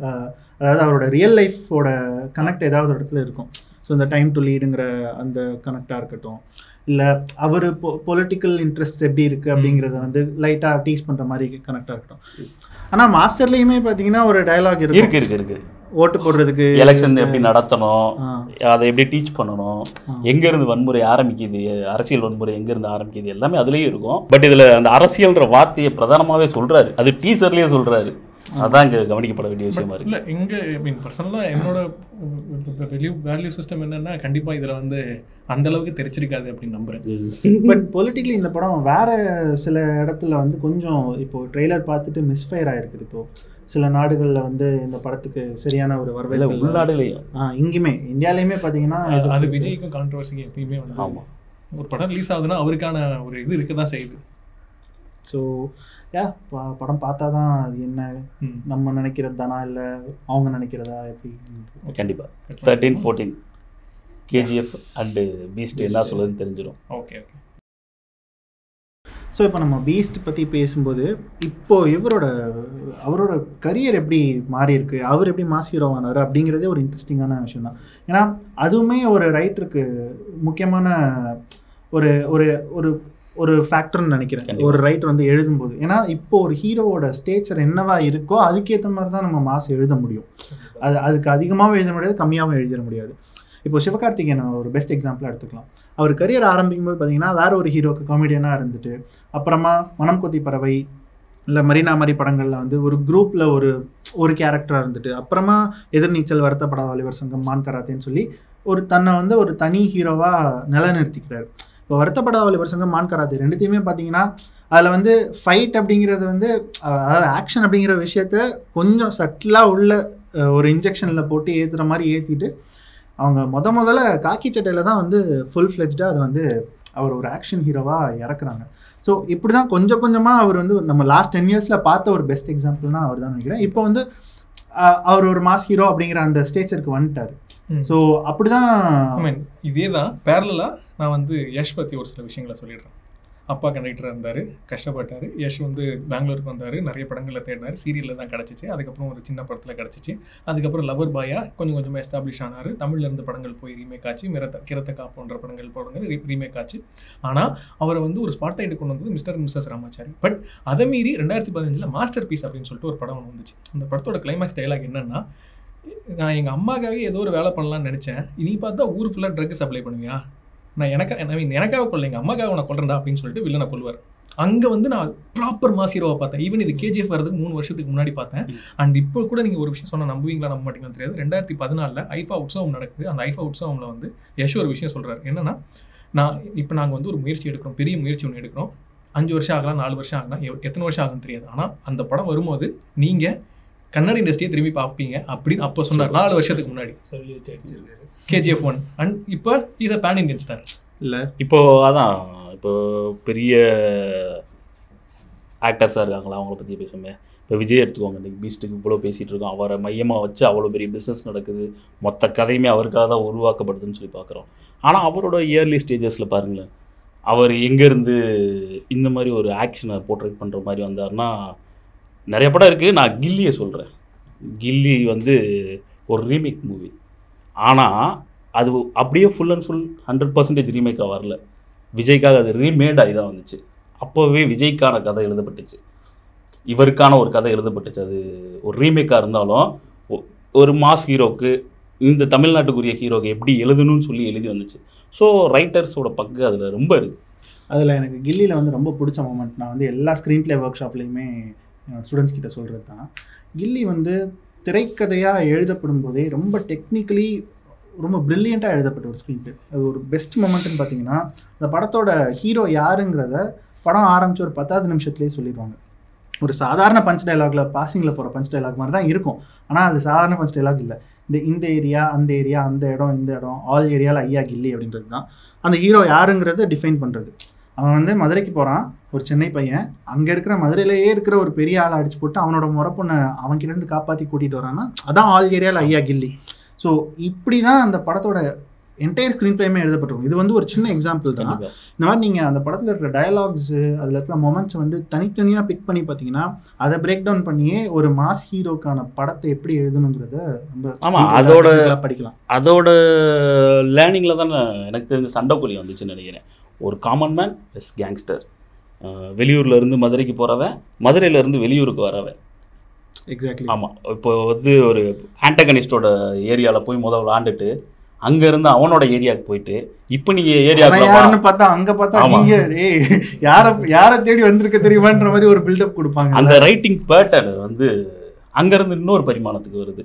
அதாவது அவரோட ரியல் லைஃபோட கனெக்ட் ஏதாவது ஒரு இடத்துல இருக்கும் ஸோ இந்த டைம் டு லீடுங்கிற அந்த கனெக்டாக இருக்கட்டும் இல்லை அவர் பொ பொலிட்டிக்கல் இன்ட்ரெஸ்ட் எப்படி இருக்குது அப்படிங்கிறத வந்து லைட்டாக டீஸ் பண்ணுற மாதிரி கனெக்டாக இருக்கட்டும் ஆனால் மாஸ்டர்லேயுமே பார்த்தீங்கன்னா ஒரு டயலாக் இருக்கு இருக்கு இருக்கு இருக்கு ஓட்டு போடுறதுக்கு எலெக்ஷன் எப்படி நடத்தணும் ஆ, அதை எப்படி டீச் பண்ணணும் ஆ. எங்க இருந்து வன்முறை ஆரம்பிக்குது அரசியல் வன்முறை எங்க இருந்து ஆரம்பிக்குது எல்லாமே அதுலயே இருக்கும் பட் இதுல அந்த அரசியல்ன்ற வார்த்தையை பிரதானமாவே சொல்றாரு அது டீசர்லயே சொல்றாரு அதான் இங்க கவனிக்கப்பட வேண்டிய விஷயமா இருக்கு இல்ல எங்க ஐ மீன் பர்சனலாக என்னோட வேல்யூ வேல்யூ சிஸ்டம் என்னன்னா கண்டிப்பா இதுல வந்து அந்த அளவுக்கு தெரிச்சிருக்காது அப்படின்னு நம்புறேன் பட் பொலிட்டிக்கலி இந்த படம் வேற சில இடத்துல வந்து கொஞ்சம் இப்போ ட்ரெய்லர் பார்த்துட்டு மிஸ்ஃபயர் ஆயிருக்குது இப்போ சில நாடுகளில் வந்து இந்த படத்துக்கு சரியான ஒரு இல்ல, வரவேற்பு இல்லை. உள்நாடுலயும் ஆ இங்கேயுமே இந்தியாலையுமே பார்த்தீங்கன்னா அது- அது விஜய்க்கும் கான்ட்ரவர்சிக்கும் எப்பயுமே வந்து ஆமா ஒரு படம் ரிலீஸ் ஆகுதுன்னா அவருக்கான ஒரு இது இருக்க தான் செய்யுது ஸோ யா படம் பார்த்தா தான் அது என்ன ம். நம்ம நினைக்கிறது தானா இல்லை அவங்க நினைக்கிறதா எப்படி கண்டிப்பா thirteen fourteen KGF and Beast என்ன சொல்லுதுன்னு தெரிஞ்சிடும் ஓகே ஓகே ஸோ இப்போ நம்ம பீஸ்ட் பற்றி பேசும்போது இப்போ இவரோட அவரோட கரியர் எப்படி மாறி இருக்கு அவர் எப்படி மாஸ் ஹீரோ ஆனார் அப்படிங்கிறதே ஒரு இன்ட்ரெஸ்டிங்கான விஷயம் தான் ஏன்னா அதுவுமே ஒரு ரைட்டருக்கு முக்கியமான ஒரு ஒரு ஒரு ஒரு ஃபேக்டர்னு நினைக்கிறேன் கண்டிப்பா. ஒரு ரைட்டர் வந்து எழுதும்போது ஏன்னா இப்போ ஒரு ஹீரோவோட ஸ்டேச்சர் என்னவா இருக்கோ அதுக்கேற்ற மாதிரி தான் நம்ம மாஸ் எழுத முடியும் அது அதுக்கு அதிகமாகவும் எழுத முடியாது கம்மியாகவும் எழுதிட முடியாது இப்போ சிவகார்த்திகேயன் ஒரு பெஸ்ட் எக்ஸாம்பிளாக எடுத்துக்கலாம் அவர் கரியர் ஆரம்பிக்கும் போது பார்த்தீங்கன்னா வேற ஒரு ஹீரோக்கு காமெடியனாக இருந்துட்டு அப்புறமா மனம் கொத்தி பறவை இல்லை மரீனா மாதிரி படங்களில் வந்து ஒரு குரூப்பில் ஒரு ஒரு கேரக்டராக இருந்துட்டு அப்புறமா எதிர்நீச்சல் வருத்தப்பட வாலிபர் சங்கம் மான் கராத்தேன்னு சொல்லி ஒரு தன்னை வந்து ஒரு தனி ஹீரோவாக நிலைநிறுத்திக்கிறார் இப்போ வருத்தப்பட வாலிபர் சங்கம் மான் கராத்தே ரெண்டுத்தையுமே பார்த்தீங்கன்னா அதில் வந்து ஃபைட் அப்படிங்கிறது வந்து அஹ், அதாவது ஆக்ஷன் அப்படிங்கிற விஷயத்த கொஞ்சம் சட்டிலாக உள்ள அஹ், ஒரு இன்ஜெக்ஷனில் போட்டு ஏற்றுற மாதிரி ஏற்றிட்டு அவங்க முத முதல்ல காக்கி சட்டையில் தான் வந்து ஃபுல் ஃப்ளெஜ்டாக அதை வந்து அவர் ஒரு ஆக்ஷன் ஹீரோவாக இறக்குறாங்க ஸோ இப்படி தான் கொஞ்சம் கொஞ்சமாக அவர் வந்து நம்ம லாஸ்ட் டென் இயர்ஸில் பார்த்த ஒரு பெஸ்ட் எக்ஸாம்பிள்னா அவர் தான் நினைக்கிறேன் இப்போ வந்து அஹ், அவர் ஒரு மாஸ் ஹீரோ அப்படிங்கிற அந்த ஸ்டேச்சருக்கு வந்துட்டார் ம். ஸோ அப்படிதான் ஐ மீன் இதே தான் பேரலாக நான் வந்து யஷ் பற்றி ஒரு சில விஷயங்களை சொல்லிடுறேன் அப்பா கண்டக்டராக இருந்தார் கஷ்டப்பட்டார் யஷ் வந்து பெங்களூருக்கு வந்தார் நிறைய படங்களில் தேடினார் சீரியலில் தான் கிடச்சிச்சு அதுக்கப்புறம் ஒரு சின்ன படத்தில் கிடச்சிச்சு அதுக்கப்புறம் லவர் பாயா கொஞ்சம் கொஞ்சமாக எஸ்டாப்ளிஷ் ஆனார் தமிழ்ல இருந்து படங்கள் போய் ரீமேக் ஆச்சு மிரத்த கிரத்த போன்ற படங்கள் படங்கள் ரீமேக் ஆச்சு ஆனால் அவரை வந்து ஒரு ஸ்பாட் லைட்டு கொண்டு வந்தது மிஸ்டர் மிஸ்ஸஸ் ராமாச்சாரி பட் அதை மீறி ரெண்டாயிரத்தி பதினஞ்சில் மாஸ்டர் பீஸ் அப்படின்னு சொல்லிட்டு ஒரு படம் ஒன்று வந்துச்சு அந்த படத்தோட கிளைமேக்ஸ் டைலாக் என்னன்னா நான் எங்கள் அம்மாக்காக ஏதோ ஒரு வேலை பண்ணலாம்னு நினச்சேன் இனி பார்த்தா ஊர் ஃபுல்லாக ட்ரக் சப்ளை பண்ணுவியா நான் எனக்கு ஐ மீன் எனக்காக கொள்ள எங்கள் அம்மாக்காக உன்னை கொள்றேன்டா அப்படின்னு சொல்லிட்டு வில்லனை கொள்வார் அங்கே வந்து நான் ப்ராப்பர் மாஸ் ஹீரோவை பார்த்தேன் ஈவன் இது கேஜிஎஃப் வரதுக்கு மூணு வருஷத்துக்கு முன்னாடி பார்த்தேன் அண்ட் இப்போ கூட நீங்கள் ஒரு விஷயம் சொன்னால் நம்புவீங்களா நம்ப மாட்டீங்கன்னு தெரியாது ரெண்டாயிரத்தி பதினாலில் ஐஃபா உற்சவம் நடக்குது அந்த ஐஃபா உற்சவம்ல வந்து யஷ் ஒரு விஷயம் சொல்கிறார் என்னன்னா நான் இப்போ நாங்கள் வந்து ஒரு முயற்சி எடுக்கிறோம் பெரிய முயற்சி ஒன்று எடுக்கிறோம் அஞ்சு வருஷம் ஆகலாம் நாலு வருஷம் ஆகலாம் எவ்- எத்தனை வருஷம் ஆகும்னு தெரியாது ஆனால் அந்த படம் வரும்போது நீங்கள் கன்னட இண்டஸ்ட்ரியை திரும்பி பார்ப்பீங்க அப்படின்னு அப்போ சொன்னார் நாலு வருஷத்துக்கு முன்னாடி சொல்லி வச்சு அடிச்சிருக்காரு கேஜிஎஃப் ஒன் அண்ட் இப்போ is a pan Indian star இல்லை இப்போ அதான் இப்போ பெரிய ஆக்டர்ஸாக இருக்காங்களா அவங்கள பற்றி பேசுவோமே இப்போ விஜய் எடுத்துக்கோங்க இன்னைக்கு பீஸ்ட்டுக்கு இவ்வளோ பேசிகிட்டு இருக்கோம் அவரை மையமாக வச்சு அவ்வளோ பெரிய பிஸ்னஸ் நடக்குது மொத்த கதையுமே அவருக்காக தான் உருவாக்கப்படுதுன்னு சொல்லி பார்க்குறோம் ஆனால் அவரோட இயர்லி ஸ்டேஜஸில் பாருங்களேன் அவர் எங்கேருந்து இந்த மாதிரி ஒரு ஆக்ஷனை போர்ட்ரேட் பண்ணுற மாதிரி வந்தார்னா நிறைய படம் இருக்குது நான் கில்லியை சொல்கிறேன் கில்லி வந்து ஒரு ரீமேக் மூவி ஆனால் அது அப்படியே full and full hundred percentage ரீமேக்காக வரல விஜய்க்காக அது ரீமேட் ஆகி தான் வந்துச்சு அப்போவே விஜய்க்கான கதை எழுதப்பட்டுச்சு இவருக்கான ஒரு கதை எழுதப்பட்டுச்சு அது ஒரு ரீமேக்காக இருந்தாலும் ஒ- ஒரு மாஸ் ஹீரோக்கு இந்த தமிழ்நாட்டுக்குரிய ஹீரோக்கு எப்படி எழுதணும்னு சொல்லி எழுதி வந்துச்சு ஸோ ரைட்டர்ஸோட பங்கு அதில் ரொம்ப இருக்குது அதில் எனக்கு கில்லியில் வந்து ரொம்ப பிடிச்ச மூமெண்ட் நான் வந்து எல்லா ஸ்க்ரீன் ப்ளே ஒர்க் ஷாப்லேயுமே ஸ்டூடெண்ட்ஸ் கிட்ட சொல்கிறது தான் கில்லி வந்து திரைக்கதையாக எழுதப்படும் போதே ரொம்ப டெக்னிக்கலி ரொம்ப ப்ரில்லியண்ட்டாக எழுதப்பட்ட ஒரு ஸ்க்ரீன் ப்ளே அது ஒரு பெஸ்ட் மூமெண்ட்னு பார்த்தீங்கன்னா அந்த படத்தோட ஹீரோ யாருங்கிறத படம் ஆரம்பிச்ச ஒரு பத்தாவது நிமிஷத்துலேயே சொல்லிடுவாங்க ஒரு சாதாரண பஞ்ச் டைலாக்ல பாசிங்கில் போகிற பஞ்ச் டைலாக் மாதிரி தான் இருக்கும் ஆனால் அது சாதாரண பஞ்ச் டைலாக் இல்லை இந்த இந்த ஏரியா அந்த ஏரியா அந்த இடம் இந்த இடம் ஆல் ஏரியாவில் ஐயா கில்லி அப்படின்றது தான் அந்த ஹீரோ யாருங்கிறத டிஃபைன் பண்ணுறது அவன் வந்து மதுரைக்கு போகிறான் ஒரு சென்னை பையன் அங்கே இருக்கிற மதுரையிலேயே இருக்கிற ஒரு பெரிய ஆளை அடிச்சு போட்டு அவனோட முறை பொண்ணை அவன்கிட்ட இருந்து காப்பாற்றி கூட்டிகிட்டு வரான்னா அதான் ஆல் ஏரியாவில் ஐயா கில்லி ஸோ இப்படி தான் அந்த படத்தோட என்டையர் ஸ்க்ரீன் பிளேமே எழுதப்பட்டிருக்கும் இது வந்து ஒரு சின்ன எக்ஸாம்பிள் தான் கண்டிப்பா. இந்த மாதிரி நீங்கள் அந்த படத்தில் இருக்கிற டயலாக்ஸு அதில் இருக்கிற மொமெண்ட்ஸ் வந்து தனித்தனியாக பிக் பண்ணி பார்த்தீங்கன்னா அதை பிரேக் டவுன் பண்ணியே ஒரு மாஸ் ஹீரோக்கான படத்தை எப்படி எழுதணுங்கிறத ரொம்ப ஆமா, deep அதோட- technical ஆ படிக்கலாம் அதோட லேர்னிங்கில் தானே எனக்கு தெரிஞ்ச சண்டைக்குழி வந்துச்சுன்னு நினைக்கிறேன் ஒரு காமன் மேன் எஸ் கேங்ஸ்டர் வெளியூர்ல இருந்து மதுரைக்கு போகிறவன் மதுரையில இருந்து வெளியூருக்கு வரவன் எக்ஸாக்ட்லி ஆமாம் இப்போ வந்து ஒரு ஆண்டகனிஸ்டோட ஏரியாவில் போய் முதல்ல விளாண்டுட்டு அங்கேருந்து அவனோட ஏரியாவுக்கு போயிட்டு இப்போ நீங்கள் அவன் ஏரியாவுக்கு யாருன்னு பார்த்தா அங்க பார்த்தா ஆமா. நீங்க ஏய் யார யார தேடி வந்திருக்க தெரியுமான்ற மாதிரி ஒரு பில்டப் கொடுப்பாங்க அந்த ரைட்டிங் பேட்டர்ன் வந்து அங்கேருந்து இன்னொரு பரிமாணத்துக்கு வருது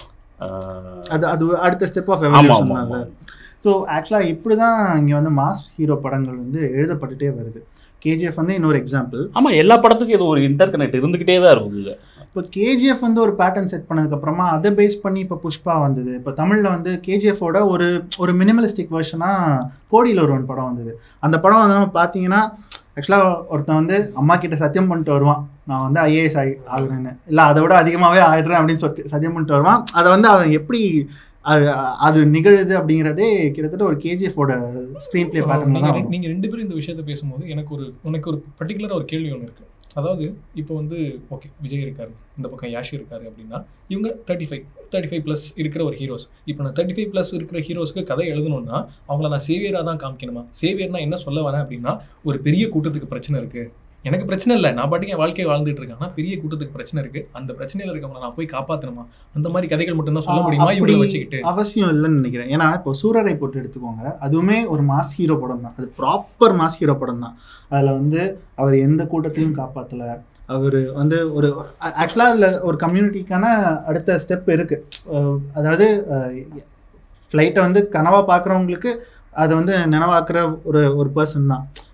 ஆஹ் அது அது அடுத்த ஸ்டெப் ஆஃப் ஆமா, எவல்யூஷன் ஆமா, தான்ல ஆமா. ஸோ ஆக்சுவலாக இப்படி தான் இங்கே வந்து மாஸ் ஹீரோ படங்கள் வந்து எழுதப்பட்டுட்டே வருது கேஜிஎஃப் வந்து இன்னொரு எக்ஸாம்பிள் ஆமா எல்லா படத்துக்கும் இது ஒரு இன்டர் கனெக்ட் இருந்துக்கிட்டே தான் இருக்குங்க இப்போ கேஜிஎஃப் வந்து ஒரு பேட்டர்ன் செட் பண்ணதுக்கப்புறமா அதை பேஸ் பண்ணி இப்போ புஷ்பா வந்தது இப்போ தமிழில் வந்து கேஜிஎஃபோட ஒரு ஒரு மினிமலிஸ்டிக் வெர்ஷனாக கோடியில் ஒருவன் படம் வந்தது அந்த படம் வந்து நம்ம பார்த்தீங்கன்னா ஆக்சுவலாக ஒருத்தன் வந்து அம்மா கிட்ட சத்தியம் பண்ணிட்டு வருவான் நான் வந்து ஐஏஎஸ் ஆகி ஆகுறேன்னு இல்லை அதை விட அதிகமாகவே ஆயிடுறேன் அப்படின்னு சொல்லி சத்தியம் பண்ணிட்டு வருவான் அதை வந்து அவன் எப்படி அது அது நிகழுது அப்படிங்கிறதே கிட்டத்தட்ட ஒரு கேஜிஎஃபோட ஸ்க்ரீன் பிளே பேட்டர்ன் நீங்க தான் ரெ- வரும். நீங்க ரெண்டு பேரும் இந்த விஷயத்த பேசும்போது எனக்கு ஒரு உனக்கு ஒரு பர்டிகுலராக ஒரு கேள்வி ஒன்று இருக்கு அதாவது இப்போ வந்து ஓகே விஜய் இருக்காரு இந்த பக்கம் யாஷ் இருக்காரு அப்படின்னா இவங்க thirty five thirty five plus இருக்கிற ஒரு ஹீரோஸ் இப்போ நான் தேர்ட்டி ஃபைவ் ப்ளஸ் இருக்கிற ஹீரோஸ்க்கு கதை எழுதணும்னா அவங்கள நான் சேவியராக தான் காமிக்கணுமா சேவியர்னா என்ன சொல்ல வரேன் அப்படின்னா ஒரு பெரிய கூட்டத்துக்கு பிரச்சனை இருக்கு எனக்கு பிரச்சனை இல்லை நான் பாட்டுக்கு என் வாழ்க்கையை வாழ்ந்துட்டு இருக்கேன் ஆனால் பெரிய கூட்டத்துக்கு பிரச்சனை இருக்கு அந்த பிரச்சனையில இருக்கவங்கள நான் போய் காப்பாற்றணுமா அந்த மாதிரி கதைகள் மட்டும்தான் சொல்ல முடியுமா அப்படி இவங்களை வச்சுக்கிட்டு அவசியம் இல்லைன்னு நினைக்கிறேன் ஏன்னா இப்போ சூரரை போட்டு எடுத்துக்கோங்க அதுவுமே ஒரு மாஸ் ஹீரோ படம் தான் அது ப்ராப்பர் மாஸ் ஹீரோ படம் தான் அதில் வந்து அவர் எந்த கூட்டத்தையும் காப்பாற்றல அவர் வந்து ஒரு ஆக்சுவலாக அதில் ஒரு கம்யூனிட்டிக்கான அடுத்த ஸ்டெப் இருக்குது அதாவது ஃப்ளைட்டை வந்து கனவாக பார்க்குறவங்களுக்கு அதை வந்து நினைவாக்குற ஒரு ஒரு பர்சன் தான்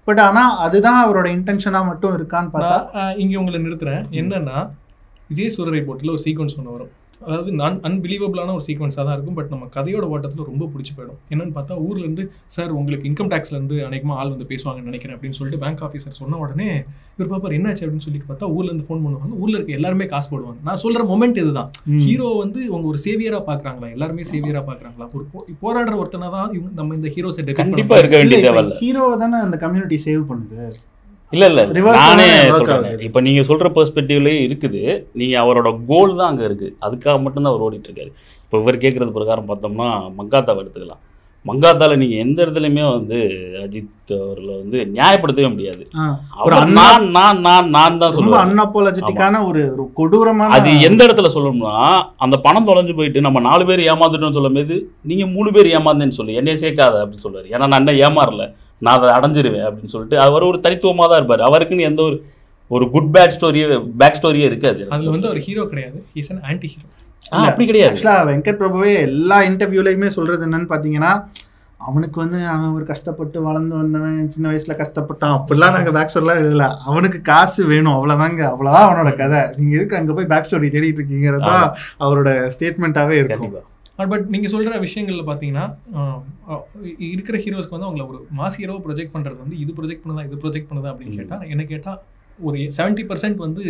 பட் ஆனா அதுதான் அவரோட இன்டென்ஷனா மட்டும் இருக்கான்னு பார்த்தா நான் ஆஹ், இங்க உங்களை நிறுத்துறேன் என்னன்னா இதே சூரரை போட்டில் ஒரு சீக்வன்ஸ் ஒன்று வரும் அதாவது நான் அன்பிலீவபிளான ஒரு சீக்வன்ஸாக தான் இருக்கும் பட் நம்ம கதையோட ஓட்டத்தில் ரொம்ப பிடிச்சி போயிடும் என்னன்னு பார்த்தா ஊர்ல இருந்து சார் உங்களுக்கு இன்கம் டேக்ஸ்ல இருந்து அநேகமா ஆள் வந்து பேசுவாங்கன்னு நினைக்கிறேன் அப்படின்னு சொல்லிட்டு பேங்க் ஆஃபீஸர் சொன்ன உடனே இவர் பாப்பார் என்னாச்சு அப்படின்னு சொல்லிட்டு பார்த்தா ஊர்ல இருந்து ஃபோன் பண்ணுவாங்க ஊர்ல இருக்க எல்லாருமே காசு போடுவாங்க நான் சொல்ற மொமெண்ட் இதுதான் ம். ஹீரோ வந்து அவங்க ஒரு சேவியரா பாக்குறாங்களா எல்லாருமே சேவியரா பாக்குறாங்களா ஒரு போ- போராடுற ஒருத்தனா தான் இவங்க நம்ம இந்த ஹீரோஸை கண்டிப்பா இருக்க வேண்டிய தேவையில்ல ஹீரோவை தானே அந்த கம்யூனிட்டி சேவ் பண்ணுது இல்ல இல்ல Reverse நானே தானே work சொல்றேன் ஆகுது. இப்போ நீங்க சொல்ற பெர்ஸ்பெக்டிவ்லயே இருக்குது நீங்க அவரோட கோல் தான் அங்க இருக்கு அதுக்காக மட்டும்தான் அவர் ஓடிட்டு இருக்காரு இப்போ இவர் கேட்கறது பிரகாரம் பார்த்தோம்னா மங்காத்தாவை எடுத்துக்கலாம் மங்காத்தால நீங்க எந்த இடத்துலயுமே வந்து அஜித் அவர்களை வந்து நியாயப்படுத்தவே முடியாது ஆ, அவர் அண்ணா- நான் நான் நான் நான் தான் ரொம்ப சொல்லுவேன் அன்அப்பாலஜெட்டிக்கான ஒரு ஒரு கொடூரமான அது எந்த இடத்துல சொல்லணும்னா அந்த பணம் தொலைஞ்சு போயிட்டு நம்ம நாலு பேர் ஏமாந்துட்டோம்னு சொல்லும்போது நீங்க மூணு பேர் ஏமாந்தேன்னு சொல்லு என்னைய சேர்க்காத அப்படின்னு சொல்லுவாரு ஏன்னா நான் என்ன ஏமாறல நான் அதை அடைஞ்சிருவேன் அப்படின்னு சொல்லிட்டு அவர் ஒரு தனித்துவமா தான் இருப்பாரு அவருக்குன்னு எந்த ஒரு ஒரு குட் பேட் ஸ்டோரியே பேக் ஸ்டோரியே இருக்காது அதுல வந்து அவர் ஹீரோ கிடையாது இஸ் அன் ஆன்டி ஹீரோ ஆ, அப்படி கிடையாது ஆக்சுவலா வெங்கட் பிரபுவே எல்லா இன்டர்வியூலையுமே சொல்றது என்னன்னு பாத்தீங்கன்னா அவனுக்கு வந்து அவன் ஒரு கஷ்டப்பட்டு வளர்ந்து வந்தவன் சின்ன வயசுல கஷ்டப்பட்டான் அப்படிலாம் நாங்க பேக் ஸ்டோரிலாம் எழுதல அவனுக்கு காசு வேணும் அவ்வளவுதாங்க அவ்வளவுதான் அவனோட கதை நீங்க எதுக்கு அங்க போய் பேக் ஸ்டோரி தேடிட்டு இருக்கீங்கிறது தான் அவரோட ஸ்டேட்மெண்ட்டாவே இருக்கும் கண்டிப்பா பட் நீங்க சொல்ற விஷயங்கள்ல பாத்தீங்கன்னா ஆஹ், ஆஹ், இருக்கிற ஹீரோஸ்க்கு வந்து அவங்கள ஒரு மாஸ் ஹீரோ ப்ரொஜெக்ட் பண்றது வந்து இது ப்ரொஜெக்ட் பண்ணுதா இது ப்ரொஜெக்ட் பண்ணுதா அப்படின்னு ம். கேட்டா என்ன கேட்டா ஒரு செவன்டி பர்சன்ட் வந்து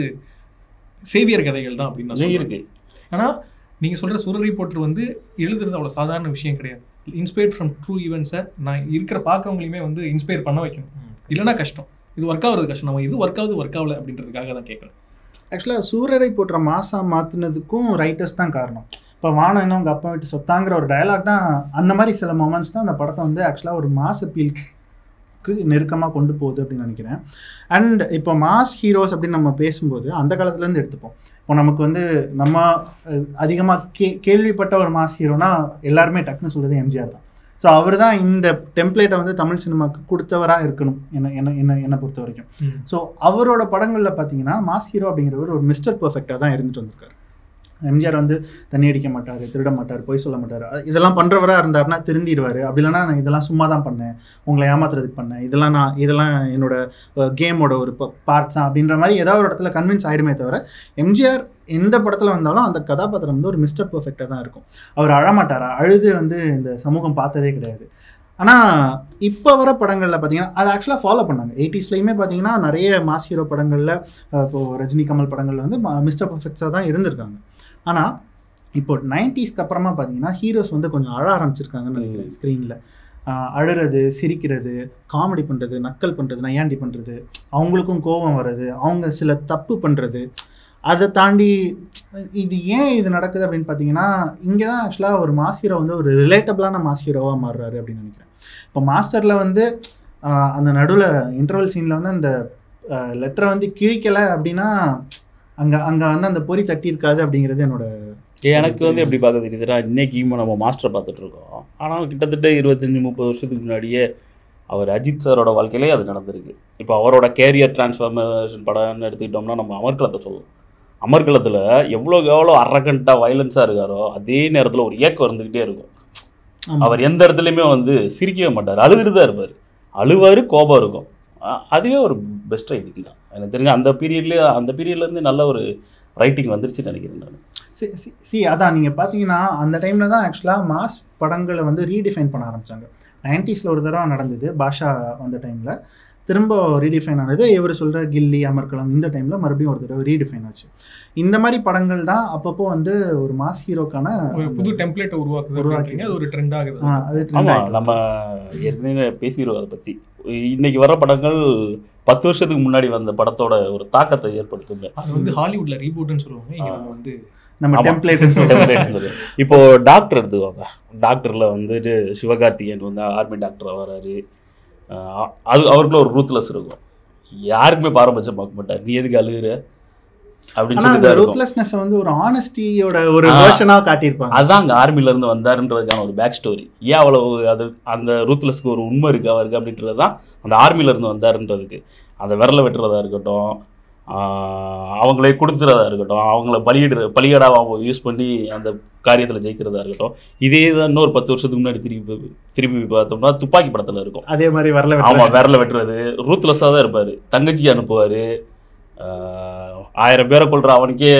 சேவியர் கதைகள் தான் அப்படின்னு நான் இது சொல்றேன். இருக்கு ஆனா நீங்க சொல்ற சுரரி போட்டு வந்து எழுதுறது அவ்வளவு சாதாரண விஷயம் கிடையாது இன்ஸ்பயர்ட் ஃப்ரம் ட்ரூ ஈவெண்ட்ஸை நான் இருக்கிற பார்க்கவங்களையுமே வந்து இன்ஸ்பயர் பண்ண வைக்கணும் இல்லைன்னா கஷ்டம் இது ஒர்க் ஆகுறது கஷ்டம் நம்ம இது ஒர்க் ஆகுது ஒர்க் ஆகல அப்படின்றதுக்காக தான் கேட்குறேன் ஆக்சுவலாக சூரரை போற்ற மாசா மாற்றினதுக்கும் ரைட்டர்ஸ் தான் காரணம் இப்போ வானம் என்ன உங்கள் அப்பா வீட்டு சொத்தாங்கிற ஒரு டயலாக் தான் அந்த மாதிரி சில மொமெண்ட்ஸ் தான் அந்த படத்தை வந்து ஆக்சுவலாக ஒரு மாஸ் அப்பீலுக்கு நெருக்கமாக கொண்டு போகுது அப்படின்னு நினைக்கிறேன் அண்ட் இப்போ மாஸ் ஹீரோஸ் அப்படின்னு நம்ம பேசும்போது அந்த காலத்துலேருந்து எடுத்துப்போம் இப்போ நமக்கு வந்து நம்ம அதிகமாக கே கேள்விப்பட்ட ஒரு மாஸ் ஹீரோனா எல்லாருமே டக்குன்னு சொல்றது எம்ஜிஆர் தான் ஸோ அவர் தான் இந்த டெம்ப்ளேட்டை வந்து தமிழ் சினிமாவுக்கு கொடுத்தவராக இருக்கணும் என்ன என்ன என்ன என்னை பொறுத்த வரைக்கும் ஸோ அவரோட படங்களில் பார்த்தீங்கன்னா மாஸ் ஹீரோ அப்படிங்கிறவர் ஒரு மிஸ்டர் பர்ஃபெக்டாக தான் இருந்துட்டு வந்திருக்காரு எம்ஜிஆர் வந்து தண்ணி அடிக்க மாட்டார் திருட மாட்டார் பொய் சொல்ல மாட்டார் அ- இதெல்லாம் பண்ணுறவராக இருந்தாருன்னா திருந்திடுவார் அப்படி இல்லைன்னா நான் இதெல்லாம் சும்மா தான் பண்ணேன் உங்களை ஏமாத்துறதுக்கு பண்ணேன் இதெல்லாம் நான் இதெல்லாம் என்னோட கேமோட ஒரு பார்ட் தான் அப்படின்ற மாதிரி ஏதாவது ஒரு இடத்துல கன்வின்ஸ் ஆகிடுமே தவிர எம்ஜிஆர் எந்த படத்தில் வந்தாலும் அந்த கதாபாத்திரம் வந்து ஒரு மிஸ்டர் பர்ஃபெக்டாக தான் இருக்கும் அவர் அழமாட்டாரா அழுது வந்து இந்த சமூகம் பார்த்ததே கிடையாது ஆனால் இப்போ வர படங்களில் பார்த்தீங்கன்னா அதை ஆக்சுவலாக ஃபாலோ பண்ணாங்க எயிட்டிஸ்லையுமே பார்த்தீங்கன்னா நிறைய மாஸ் ஹீரோ படங்களில் இப்போ ரஜினி கமல் படங்களில் வந்து மிஸ்டர் பர்ஃபெக்ட்ஸாக தான் இருந்திருக்காங்க ஆனால் இப்போ நைன்டிஸ்க்கு அப்புறமா பார்த்தீங்கன்னா ஹீரோஸ் வந்து கொஞ்சம் அழ ஆரம்பிச்சிருக்காங்கன்னு நினைக்கிறேன் ஸ்க்ரீனில் அழுறது சிரிக்கிறது காமெடி பண்ணுறது நக்கல் பண்ணுறது நையாண்டி பண்ணுறது அவங்களுக்கும் கோபம் வர்றது அவங்க சில தப்பு பண்ணுறது அதை தாண்டி இது ஏன் இது நடக்குது அப்படின்னு பார்த்தீங்கன்னா இங்கே தான் ஆக்சுவலாக ஒரு மாஸ் ஹீரோ வந்து ஒரு ரிலேட்டபிளான மாஸ் ஹீரோவாக மாறுறாரு அப்படின்னு நினைக்கிறேன் இப்போ மாஸ்டரில் வந்து ஆஹ், அந்த நடுவில் இன்டர்வல் சீனில் வந்து அந்த லெட்டரை வந்து கிழிக்கலை அப்படின்னா அங்கே அங்கே வந்து அந்த பொறி தட்டி இருக்காது அப்படிங்கிறது என்னோட எனக்கு வந்து எப்படி பார்க்க தெரியுதுன்னா இன்னைக்கும் நம்ம மாஸ்டரை பார்த்துட்டு இருக்கோம் ஆனால் கிட்டத்தட்ட இருபத்தஞ்சி முப்பது வருஷத்துக்கு முன்னாடியே அவர் அஜித் சாரோட வாழ்க்கையிலே அது நடந்திருக்கு இப்போ அவரோட கேரியர் டிரான்ஸ்ஃபார்மேஷன் படம்னு எடுத்துக்கிட்டோம்னா நம்ம அமர்கலத்தை சொல்லுவோம் அமர்கலத்தில் எவ்வளோக்கு எவ்வளோ அரகண்ட்டாக வயலன்ஸாக இருக்காரோ அதே நேரத்தில் ஒரு ஏக்கம் இருந்துக்கிட்டே இருக்கும் ஆமா. அவர் எந்த இடத்துலையுமே வந்து சிரிக்கவே மாட்டார் அழுதுட்டு தான் இருப்பார் அழுவார் கோபம் இருக்கும் அ- அதுவே ஒரு பெஸ்ட் ரைட்டிங் தான் எனக்கு தெரிஞ்ச அந்த பீரியட்லேயே அந்த பீரியட்லேருந்து நல்ல ஒரு ரைட்டிங் வந்துருச்சுன்னு நினைக்கிறேன் நான் சி- சி- சி அதான் நீங்கள் பார்த்தீங்கன்னா அந்த டைமில் தான் ஆக்சுவலாக மாஸ் படங்களை வந்து ரீடிஃபைன் பண்ண ஆரம்பிச்சாங்க நைன்டிஸில் ஒரு தடவை நடந்தது பாஷா வந்த டைமில் திரும்ப ரீடிஃபைன் ஆனது இவர் சொல்கிற கில்லி அமர்கலம் இந்த டைமில் மறுபடியும் ஒரு தடவை ரீடிஃபைன் ஆச்சு இந்த மாதிரி படங்கள் தான் அப்பப்போ வந்து ஒரு மாஸ் ஹீரோக்கான ஒரு புது டெம்ப்ளேட்டை உருவாக்குது உருவாக்கி. அப்படின்றீங்க. அது ஒரு ட்ரெண்ட் ஆகுது ஆ, அது trend ஆமாம் ஆயிட்டு. நம்ம ஏற்கனவே பேசிடுவோம் அதை பற்றி இன்னைக்கு வர படங்கள் பத்து வருஷத்துக்கு முன்னாடி வந்த படத்தோட ஒரு தாக்கத்தை ஏற்படுத்துங்க அது வந்து ஹாலிவுட்ல ரீபூட்னு சொல்லுவாங்க இங்க நம்ம வந்து நம்ம ஆமா. டெம்ப்ளேட் Template சொல்லுது. இப்போ டாக்டர் எடுத்துக்கோங்க டாக்டர்ல வந்துட்டு சிவகார்த்திகேயன் வந்து ஆர்மி டாக்டரா வராரு ஆஹ் அது அவருக்குள்ள ஒரு ரூத்லெஸ் இருக்கும் யாருக்குமே பாரபட்சம் பார்க்க மாட்டார் நீ எதுக்கு அழுகுற அப்படின்னு ஆனால் சொல்லி அந்த தான் இருக்கும் ரூத்லெஸ்னஸ் வந்து ஒரு ஆனஸ்டியோட ஒரு ஆ. வேர்ஷனாக காட்டியிருப்பாங்க அதான் அங்கே ஆர்மில இருந்து வந்தாருன்றதுக்கான ஒரு பேக் ஸ்டோரி ஏன் அவ்வளவு அது அந்த ரூத்லெஸ்க்கு ஒரு உண்மை இருக்கு அவருக்கு அப்படின்றது தான் அந்த ஆர்மில இருந்து வந்தாருன்றதுக்கு அந்த விரலை வெட்டுறதா இருக்கட்டும் ஆஹ் அவங்களே கொடுத்துறதா இருக்கட்டும் அவங்கள பலியிடுற பலியடாக அவங்க யூஸ் பண்ணி அந்த காரியத்தில் ஜெயிக்கிறதா இருக்கட்டும் இதே தான் இன்னொரு பத்து வருஷத்துக்கு முன்னாடி திருப்பி திருப்பி பார்த்தோம்னா துப்பாக்கி படத்தில் இருக்கும் அதே மாதிரி வரல ஆமா விரல வெட்டுறது ரூத்லெஸ்ஸாக தான் இருப்பாரு தங்கச்சி அனுப்புவாரு ஆஹ் ஆயிரம் பேரை கொள்ற அவனுக்கே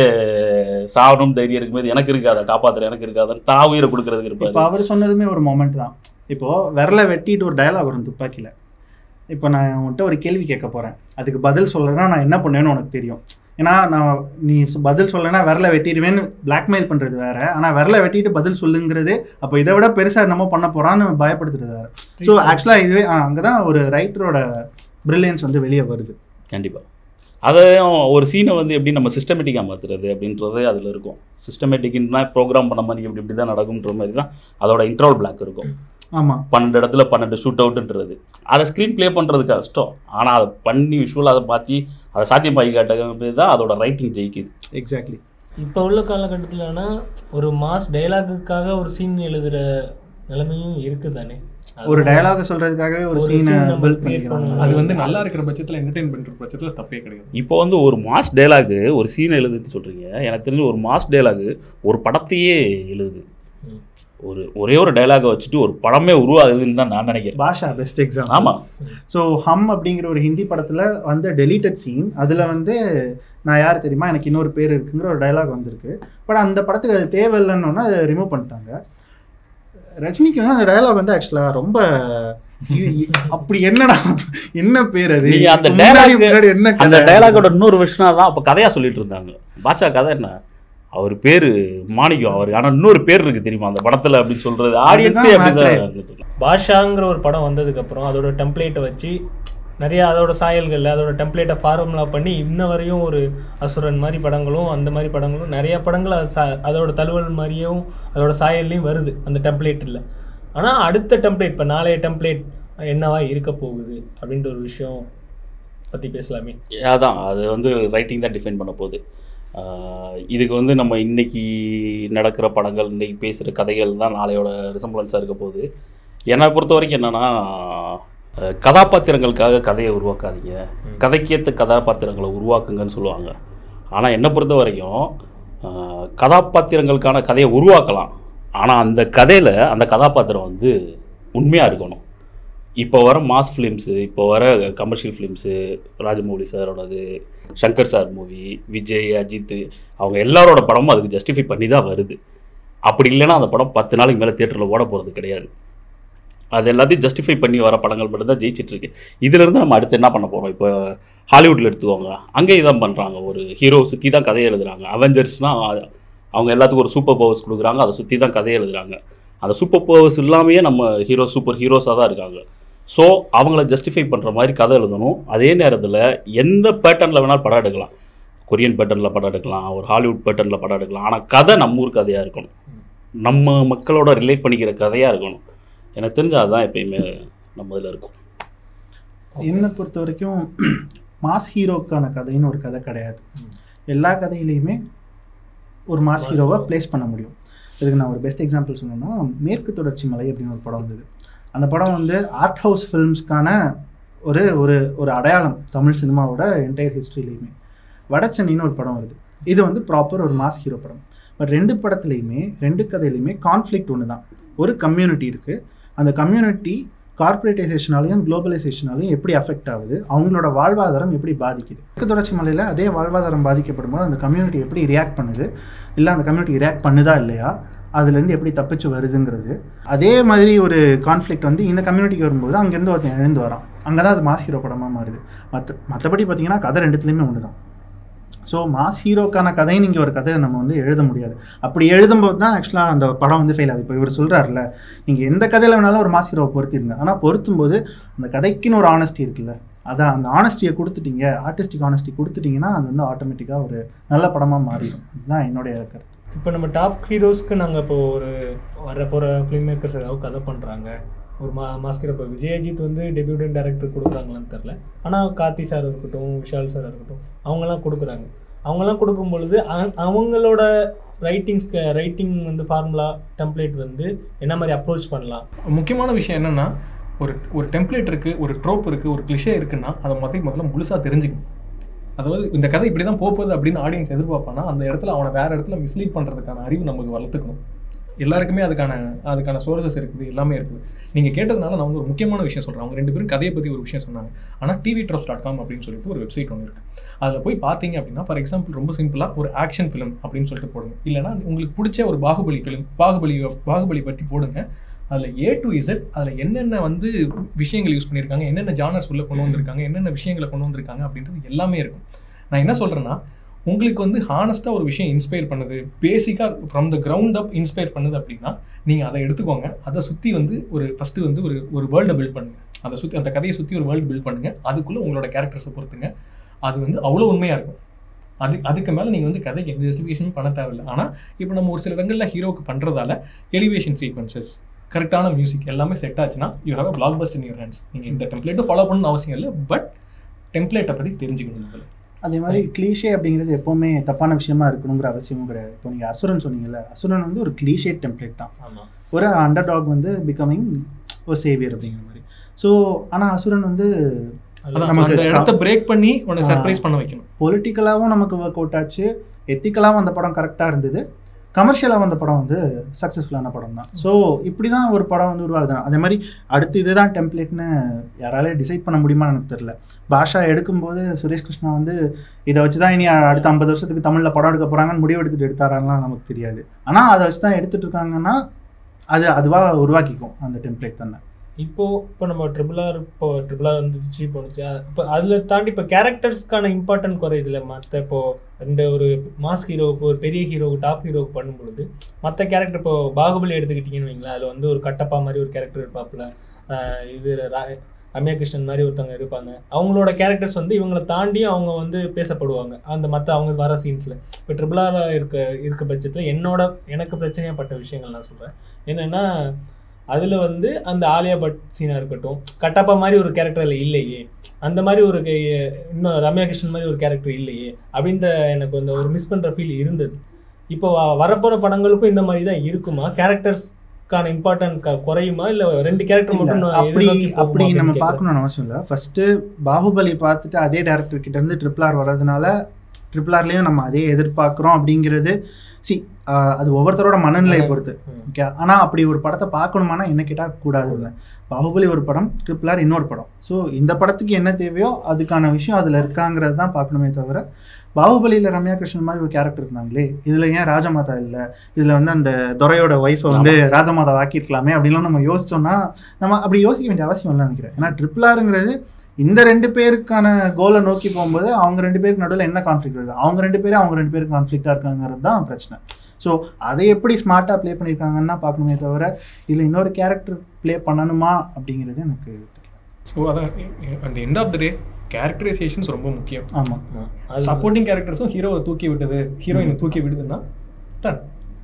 சாவணும் தைரியம் இருக்கும்போது எனக்கு இருக்காத காப்பாத்துற எனக்கு இருக்காத தான் உயிரை கொடுக்கறதுக்கு இப்போ இருப்பாரு அவர் சொன்னதுமே ஒரு மொமெண்ட் தான் இப்போ விரல வெட்டிட்டு ஒரு டயலாக் வரும் துப்பாக்கியில் இப்போ நான் உன்கிட்ட ஒரு கேள்வி கேட்க போகிறேன் அதுக்கு பதில் சொல்லலைன்னா நான் என்ன பண்ணுவேன்னு உனக்கு தெரியும் ஏன்னா நான் நீ சொ- பதில் சொல்லலைன்னா விரல வெட்டிடுவேன்னு blackmail பண்ணுறது வேற ஆனால் விரல வெட்டிட்டு பதில் சொல்லுங்கிறது அப்போ இதை விட பெருசாக என்னமோ பண்ண போகிறான்னு பயப்படுத்துறது வேற ஸோ ஆக்சுவலாக இதுவே அங்கே தான் ஒரு ரைட்டரோட பிரில்லியன்ஸ் வந்து வெளியே வருது கண்டிப்பா அதையும் ஒரு சீனை வந்து எப்படி நம்ம சிஸ்டமேட்டிக்காக மாற்றுறது அப்படின்றது அதில் இருக்கும் சிஸ்டமேட்டிக்னா ப்ரோக்ராம் பண்ண மாதிரி இப்படி இப்படி தான் நடக்கும்ன்ற மாதிரி தான் அதோட இன்ட்ரோல் பிளாக் இருக்கும் ஆமாம் பன்னெண்டு இடத்துல பன்னெண்டு ஷூட் அவுட்டுன்றது அதை ஸ்க்ரீன் ப்ளே பண்ணுறது கஷ்டம் ஆனால் அதை பண்ணி விஷுவல் அதை மாற்றி அதை சாத்தியமாகி காட்ட தான் அதோட ரைட்டிங் ஜெயிக்குது எக்ஸாக்ட்லி இப்போ உள்ள காலகட்டத்தில் ஆனால் ஒரு மாஸ் டைலாகுக்காக ஒரு சீன் எழுதுகிற நிலைமையும் இருக்குது தானே ஒரு டயலாக் சொல்கிறதுக்காகவே ஒரு ஒரு சீனை scene நம்ம பில்ட் create பண்ணிக்கிறாங்க பண்ணணும். அது வந்து நல்லா இருக்கிற பட்சத்தில் என்டர்டெயின் பண்ணுற பட்சத்தில் தப்பே கிடையாது இப்போ வந்து ஒரு மாஸ் டயலாகு ஒரு சீன் எழுதுன்னு சொல்கிறீங்க எனக்கு தெரிஞ்சு ஒரு மாஸ் டயலாகு ஒரு படத்தையே எழுதுது ம். ஒரு ஒரே ஒரு டயலாகை வச்சுட்டு ஒரு படமே உருவாகுதுன்னு தான் நான் நினைக்கிறேன் பாஷா பெஸ்ட் எக்ஸாம் ஆமாம் ஸோ ஹம் அப்படிங்கிற ஒரு ஹிந்தி படத்தில் வந்து டெலீட்டட் சீன் அதில் வந்து நான் யார் தெரியுமா எனக்கு இன்னொரு பேர் இருக்குங்கிற ஒரு டயலாக் வந்திருக்கு பட் அந்த படத்துக்கு அது தேவையில்லைன்னு அதை ரிமூவ் பண்ணிட்டாங்க ரஜினிக்கு வந்து அந்த டயலாக் வந்து ஆக்சுவலாக ரொம்ப இது- இ- அப்படி என்னடா என்ன பேர் அது நீங்க அந்த முன்னாடி dialogue- முன்னாடி என்ன அந்த கதை? டயலாகோட இன்னொரு விஷயம் தான் அப்போ கதையாக சொல்லிட்டு இருந்தாங்க பாட்சா கதை என்ன அவர் பேர் மாணிக்கம் அவர் ஆனால் இன்னொரு பேர் இருக்கு தெரியுமா அந்த படத்தில் அப்படின்னு சொல்றது ஆடியன்ஸே அதுதான் அப்படிதான் matter. இருந்துட்டு பாஷாங்கிற ஒரு படம் வந்ததுக்கப்புறம் அதோட டெம்ப்ளேட்டை வச்சு நிறைய அதோட சாயல்கள் அதோட டெம்ப்ளேட்டை ஃபார்முலா பண்ணி இன்ன வரையும் ஒரு அசுரன் மாதிரி படங்களும் அந்த மாதிரி படங்களும் நிறைய படங்கள் அது சா- அதோட தழுவல் மாதிரியும் அதோட சாயல்லையும் வருது அந்த டெம்ப்ளேட்டில் ஆனால் அடுத்த டெம்ப்ளேட் இப்போ நாளைய டெம்ப்ளேட் என்னவா இருக்க போகுது அப்படின்ற ஒரு விஷயம் பற்றி பேசலாமே அதான் அது வந்து ரைட்டிங் தான் டிஃபைன் பண்ண போகுது ஆஹ் இதுக்கு வந்து நம்ம இன்னைக்கு நடக்கிற படங்கள் இன்னைக்கு பேசுகிற கதைகள் தான் நாளையோட ரிசம்பளன்ஸாக இருக்க போகுது என்னை பொறுத்த வரைக்கும் என்னென்னா கதாபாத்திரங்களுக்காக கதையை உருவாக்காதீங்க கதைக்கேற்ற கதாபாத்திரங்களை உருவாக்குங்கன்னு சொல்லுவாங்க ஆனால் என்னை பொறுத்த வரைக்கும் ஆஹ் கதாபாத்திரங்களுக்கான கதையை உருவாக்கலாம் ஆனால் அந்த கதையில் அந்த கதாபாத்திரம் வந்து உண்மையாக இருக்கணும் இப்போ வர மாஸ் ஃபிலிம்ஸு இப்போ வர கமர்ஷியல் ஃபிலிம்ஸு ராஜமௌலி சாரோடது சங்கர் சார் மூவி விஜய் அஜித் அவங்க எல்லாரோட படமும் அதுக்கு ஜஸ்டிஃபை பண்ணி தான் வருது அப்படி இல்லைன்னா அந்த படம் பத்து நாளைக்கு மேலே தேட்டரில் ஓட போகிறது கிடையாது அது எல்லாத்தையும் ஜஸ்டிஃபை பண்ணி வர படங்கள் மட்டும் தான் ஜெயிச்சிட்டு இருக்கு இதிலிருந்து நம்ம அடுத்து என்ன பண்ண போகிறோம் இப்போ ஹாலிவுட்டில் எடுத்துக்கோங்க அங்கேயும் இதான் பண்ணுறாங்க ஒரு ஹீரோ சுற்றி தான் கதையை எழுதுறாங்க அவெஞ்சர்ஸ்னால் அவங்க எல்லாத்துக்கும் ஒரு சூப்பர் பவர்ஸ் கொடுக்குறாங்க அதை சுற்றி தான் கதையை எழுதுறாங்க அந்த சூப்பர் பவர்ஸ் இல்லாமையே நம்ம ஹீரோ சூப்பர் ஹீரோஸாக தான் இருக்காங்க ஸோ அவங்கள ஜஸ்டிஃபை பண்ணுற மாதிரி கதை எழுதணும் அதே நேரத்தில் எந்த பேட்டர்னில் வேணாலும் படம் எடுக்கலாம் கொரியன் பேட்டர்னில் படம் எடுக்கலாம் ஒரு ஹாலிவுட் பேட்டர்னில் படம் எடுக்கலாம் ஆனால் கதை நம்ம ஊர் கதையாக இருக்கணும் நம்ம மக்களோட ரிலேட் பண்ணிக்கிற கதையாக இருக்கணும் எனக்கு தெரிஞ்ச அதுதான் எப்பயுமே நம்ம இதில் இருக்கும் என்னை பொறுத்த வரைக்கும் மாஸ் ஹீரோக்கான கதைன்னு ஒரு கதை கிடையாது எல்லா கதையிலையுமே ஒரு மாஸ் Mass ஹீரோவை hero. ப்ளேஸ் பண்ண முடியும் இதுக்கு நான் ஒரு பெஸ்ட் எக்ஸாம்பிள் சொல்லணும்னா மேற்கு தொடர்ச்சி மலை அப்படின்னு ஒரு படம் வந்தது அந்த படம் வந்து ஆர்ட் ஹவுஸ் ஃபிலிம்ஸ்க்கான ஒரு ஒரு ஒரு அடையாளம் தமிழ் சினிமாவோட என்டையர் ஹிஸ்ட்ரியிலையுமே வடச்சென்னைன்னு ஒரு படம் வருது இது வந்து ப்ராப்பர் ஒரு மாஸ் ஹீரோ படம் பட் ரெண்டு படத்துலையுமே ரெண்டு கதையிலையுமே கான்ஃப்ளிக்ட் ஒன்று தான் ஒரு கம்யூனிட்டி இருக்குது அந்த கம்யூனிட்டி கார்பரேட்டைசேஷனாலையும் குளோபலைசேஷனாலையும் எப்படி அஃபெக்ட் ஆகுது அவங்களோட வாழ்வாதாரம் எப்படி பாதிக்குது மேற்கு தொடர்ச்சி மலையில் அதே வாழ்வாதாரம் பாதிக்கப்படும் போது அந்த கம்யூனிட்டி எப்படி ரியாக்ட் பண்ணுது இல்லை அந்த கம்யூனிட்டி ரியாக்ட் பண்ணுதா இல்லையா அதுலேருந்து எப்படி தப்பிச்சு வருதுங்கிறது அதே மாதிரி ஒரு கான்ஃப்ளிக்ட் வந்து இந்த கம்யூனிட்டிக்கு வரும்போது அங்கேருந்து ஒருத்தன் எழுந்து வரான் அங்கே தான் அது மாஸ் ஹீரோ படமாக மாறுது மற்ற மற்றபடி பார்த்தீங்கன்னா கதை ரெண்டுத்துலேயுமே ஒன்று தான் ஸோ மாஸ் ஹீரோக்கான கதையை நீங்கள் ஒரு கதையை நம்ம வந்து எழுத முடியாது அப்படி எழுதும்போது தான் ஆக்சுவலாக அந்த படம் வந்து ஃபெயில் ஆகுது இப்போ இவர் சொல்கிறாருல நீங்கள் எந்த கதையில் வேணாலும் ஒரு மாஸ் ஹீரோவை பொருத்திருங்க ஆனால் பொருத்தும் போது அந்த கதைக்குன்னு ஒரு ஆனஸ்டி இருக்குல்ல அதான் அந்த ஆனஸ்டியை கொடுத்துட்டீங்க ஆர்டிஸ்டிக் ஆனஸ்டி கொடுத்துட்டீங்கன்னா அது வந்து ஆட்டோமேட்டிக்காக ஒரு நல்ல படமாக மாறிடும் இதுதான் என்னுடைய கருத்து இப்போ நம்ம டாப் ஹீரோஸ்க்கு நாங்கள் இப்போ ஒரு வர போகிற ஃபிலிம் மேக்கர்ஸ் ஏதாவது கதை பண்ணுறாங்க ஒரு மா மாஸ்கர் இப்போ விஜயஜித் வந்து டெபியூட்டன் டேரக்டர் கொடுக்குறாங்களான்னு தெரில ஆனால் கார்த்தி சார் இருக்கட்டும் விஷால் சார் இருக்கட்டும் அவங்கெல்லாம் கொடுக்குறாங்க அவங்கெல்லாம் கொடுக்கும் பொழுது அ- அவங்களோட ரைட்டிங்ஸ்க்கு ரைட்டிங் வந்து ஃபார்முலா டெம்ப்ளேட் வந்து என்ன மாதிரி அப்ரோச் பண்ணலாம் முக்கியமான விஷயம் என்னன்னா ஒரு ஒரு டெம்ப்ளேட் இருக்குது ஒரு ட்ரோப் இருக்குது ஒரு கிளிஷே இருக்குன்னா அதை முதல்ல முதல்ல முழுசாக தெரிஞ்சுக்கணும் அதாவது இந்த கதை இப்படி தான் போகுது அப்படின்னு ஆடியன்ஸ் எதிர்பார்ப்பானா அந்த இடத்துல அவனை வேற இடத்துல மிஸ்லீட் பண்ணுறதுக்கான அறிவு நமக்கு வளர்த்துக்கணும் எல்லாருக்குமே அதுக்கான அதுக்கான சோர்சஸ் இருக்குது எல்லாமே இருக்குது நீங்கள் கேட்டதுனால நான் வந்து ஒரு முக்கியமான விஷயம் சொல்கிறேன் அவங்க ரெண்டு பேரும் கதையை பற்றி ஒரு விஷயம் சொன்னாங்க ஆனால் டிவி ட்ராப்ஸ் டாட் காம் அப்படின்னு சொல்லிட்டு ஒரு வெப்சைட் ஒன்று இருக்குது அதில் போய் பார்த்தீங்க அப்படின்னா ஃபார் எக்ஸாம்பிள் ரொம்ப சிம்பிளாக ஒரு ஆக்ஷன் ஃபிலிம் அப்படின்னு சொல்லிட்டு போடுங்க இல்லைனா உங்களுக்கு பிடிச்ச ஒரு பாகுபலி ஃபிலிம் பாகுபலி பாகுபலி பற்றி போடுங்க அதில் ஏ டு இசட் அதில் என்னென்ன வந்து விஷயங்கள் யூஸ் பண்ணியிருக்காங்க என்னென்ன ஜானர்ஸ் உள்ள கொண்டு வந்திருக்காங்க என்னென்ன விஷயங்களை கொண்டு வந்திருக்காங்க அப்படின்றது எல்லாமே இருக்கும் நான் என்ன சொல்கிறேன்னா உங்களுக்கு வந்து ஹானஸ்ட்டாக ஒரு விஷயம் இன்ஸ்பயர் பண்ணுது பேசிக்காக from the ground up inspire பண்ணுது அப்படின்னா நீங்கள் அதை எடுத்துக்கோங்க அதை சுற்றி வந்து ஒரு ஃபஸ்ட்டு வந்து ஒரு ஒரு வேர்ல்டை பில்ட் பண்ணுங்கள் அதை சுற்றி அந்த கதையை சுற்றி ஒரு வேர்ல்டு பில்ட் பண்ணுங்கள் அதுக்குள்ளே உங்களோட கேரக்டர்ஸை பொறுத்துங்க அது வந்து அவ்வளோ உண்மையாக இருக்கும் அது அதுக்கு மேலே நீங்கள் வந்து கதைக்கு எந்த ஜஸ்டிஃபிகேஷனும் பண்ண தேவையில்லை ஆனால் இப்போ நம்ம ஒரு சில இடங்களில் ஹீரோக்கு பண்ணுறதால எலிவேஷன் சீக்வன்சஸ் கரெக்டான மியூசிக் எல்லாமே செட் ஆச்சுன்னா you have a blockbuster in your hands நீங்கள் இந்த டெம்ப்ளேட்டும் ஃபாலோ பண்ணணும்னு அவசியம் இல்லை பட் டெம்ப்ளேட்டை பற்றி தெரிஞ்சுக்கணும் முதல்ல அதே மாதிரி கிளீஷே அப்படிங்கிறது எப்போவுமே தப்பான விஷயமா இருக்கணுங்கிற அவசியமும் கிடையாது இப்போ நீங்கள் அசுரன் சொன்னீங்கல்ல அசுரன் வந்து ஒரு கிளீஷே டெம்ப்ளேட் தான் ஆமாம் ஒரு அண்டர் டாக் வந்து பிகமிங் ஒரு சேவியர் அப்படிங்கிற மாதிரி ஸோ ஆனால் அசுரன் வந்து அதான் நமக்கு அந்த இடத்த பிரேக் பண்ணி உன்னை ஆ. சர்ப்ரைஸ் பண்ண வைக்கணும் பொலிட்டிக்கலாகவும் நமக்கு ஒர்க் அவுட் ஆச்சு எத்திக்கலாகவும் அந்த படம் கரெக்டாக இருந்தது கமர்ஷியலாக வந்த படம் வந்து சக்ஸஸ்ஃபுல்லான படம் தான் ஸோ இப்படி தான் ஒரு படம் வந்து உருவாகுது அதே மாதிரி அடுத்து இதுதான் டெம்ப்ளேட்னு யாராலே டிசைட் பண்ண முடியுமான்னு எனக்கு தெரியல பாஷா எடுக்கும்போது சுரேஷ் கிருஷ்ணா வந்து இதை வச்சு தான் இனி அடுத்த ஐம்பது வருஷத்துக்கு தமிழில் படம் எடுக்க போகிறாங்கன்னு முடிவு எடுத்துட்டு எடுத்தாராங்கலாம் நமக்கு தெரியாது ஆனால் அதை வச்சு தான் எடுத்துட்டு இருக்காங்கன்னா அது அதுவாக உருவாக்கிக்கும் அந்த டெம்ப்ளேட் தானே இப்போ இப்போ நம்ம ட்ரிபிள் ஆர் இப்போ ட்ரிபிள் ஆர் வந்துச்சு போணுச்சு இப்போ அதில் தாண்டி இப்போ கேரக்டர்ஸ்க்கான இம்பார்ட்டன்ட் குறையுதுல மற்ற இப்போ ரெண்டு ஒரு மாஸ் ஹீரோவுக்கு ஒரு பெரிய ஹீரோவுக்கு டாப் ஹீரோவுக்கு பண்ணும் பொழுது மற்ற கேரக்டர் இப்போ பாகுபலி எடுத்துக்கிட்டிங்கன்னு வைங்களேன் அதில் வந்து ஒரு கட்டப்பா மாதிரி ஒரு கேரக்டர் இருப்பாப்புல ஆஹ் இது ரா- ரம்யா கிருஷ்ணன் மாதிரி ஒருத்தவங்க இருப்பாங்க அவங்களோட கேரக்டர்ஸ் வந்து இவங்களை தாண்டி அவங்க வந்து பேசப்படுவாங்க அந்த மற்ற அவங்க வர சீன்ஸில் இப்போ ட்ரிபிள் ஆர் இருக்க இருக்க பட்சத்தில் என்னோட எனக்கு பிரச்சனையாப்பட்ட விஷயங்கள் நான் சொல்கிறேன் என்னென்னா அதில் வந்து அந்த ஆலியா பட் சீனாக இருக்கட்டும் கட்டப்பா மாதிரி ஒரு கேரக்டர் அதில் இல்லையே அந்த மாதிரி ஒரு கே- இன்னும் ரம்யா கிருஷ்ணன் மாதிரி ஒரு கேரக்டர் இல்லையே அப்படின்ற எனக்கு அந்த ஒரு மிஸ் பண்ணுற ஃபீல் இருந்தது இப்போ வ- வரப்போகிற படங்களுக்கும் இந்த மாதிரி தான் இருக்குமா கேரக்டர்ஸ்க்கான இம்பார்ட்டன்ட் குறையுமா இல்லை ரெண்டு கேரக்டர் மட்டும் இல்ல, நான் அப்படி எதிர்நோக்கி போகுமா அப்படி அப்படின்னு நம்ம கேக்குறேன். பார்க்கணும்னு அவசியம் இல்லை ஃபர்ஸ்ட் பாகுபலி பார்த்துட்டு அதே டேரக்டர் கிட்ட இருந்து ட்ரிபிள் ஆர் வர்றதுனால ட்ரிபிள் ஆர்லேயும் நம்ம அதே எதிர்பார்க்குறோம் அப்படிங்கிறது சி அது ஒவ்வொருத்தரோட மனநிலையை பொறுத்து ம். ஓகே ஆனால் அப்படி ஒரு படத்தை பார்க்கணுமானா என்ன கேட்டால் கூடாது இல்லை பாகுபலி ஒரு படம் ட்ரிபிள் ஆர் இன்னொரு படம் ஸோ இந்த படத்துக்கு என்ன தேவையோ அதுக்கான விஷயம் அதில் இருக்காங்கிறது தான் பார்க்கணுமே தவிர பாகுபலியில் ரம்யா கிருஷ்ணன் மாதிரி ஒரு கேரக்டர் இருந்தாங்களே இதில் ஏன் ராஜமாதா இல்லை இதில் வந்து அந்த துரையோட ஒய்ஃபை வந்து ராஜமாதா ஆக்கியிருக்கலாமே அப்படின்லாம் நம்ம யோசிச்சோம்னா நம்ம அப்படி யோசிக்க வேண்டிய அவசியம் இல்லைன்னு நினைக்கிறேன் ஏன்னா ட்ரிபிள் ஆருங்கிறது இந்த ரெண்டு பேருக்கான கோலை நோக்கி போகும்போது அவங்க ரெண்டு பேருக்கு நடுவில் என்ன கான்ஃப்ளிக் வருது அவங்க ரெண்டு பேரும் அவங்க ரெண்டு பேருக்கு கான்ஃப்ளிக்டாக இருக்காங்கிறது தான் பிரச்சனை ஸோ அதை எப்படி ஸ்மார்ட்டாக ப்ளே பண்ணியிருக்காங்கன்னா பார்க்கணுமே தவிர இதில் இன்னொரு கேரக்டர் ப்ளே பண்ணணுமா அப்படிங்கிறது எனக்கு தெரியல ஸோ அதான் அந்த end of the day characterisations ரொம்ப முக்கியம் ஆமாம் ஆமா. அது சப்போர்ட்டிங் கேரக்டர்ஸும் ஹீரோவை தூக்கி விட்டது ஹீரோயினை தூக்கி விடுதுன்னா டன்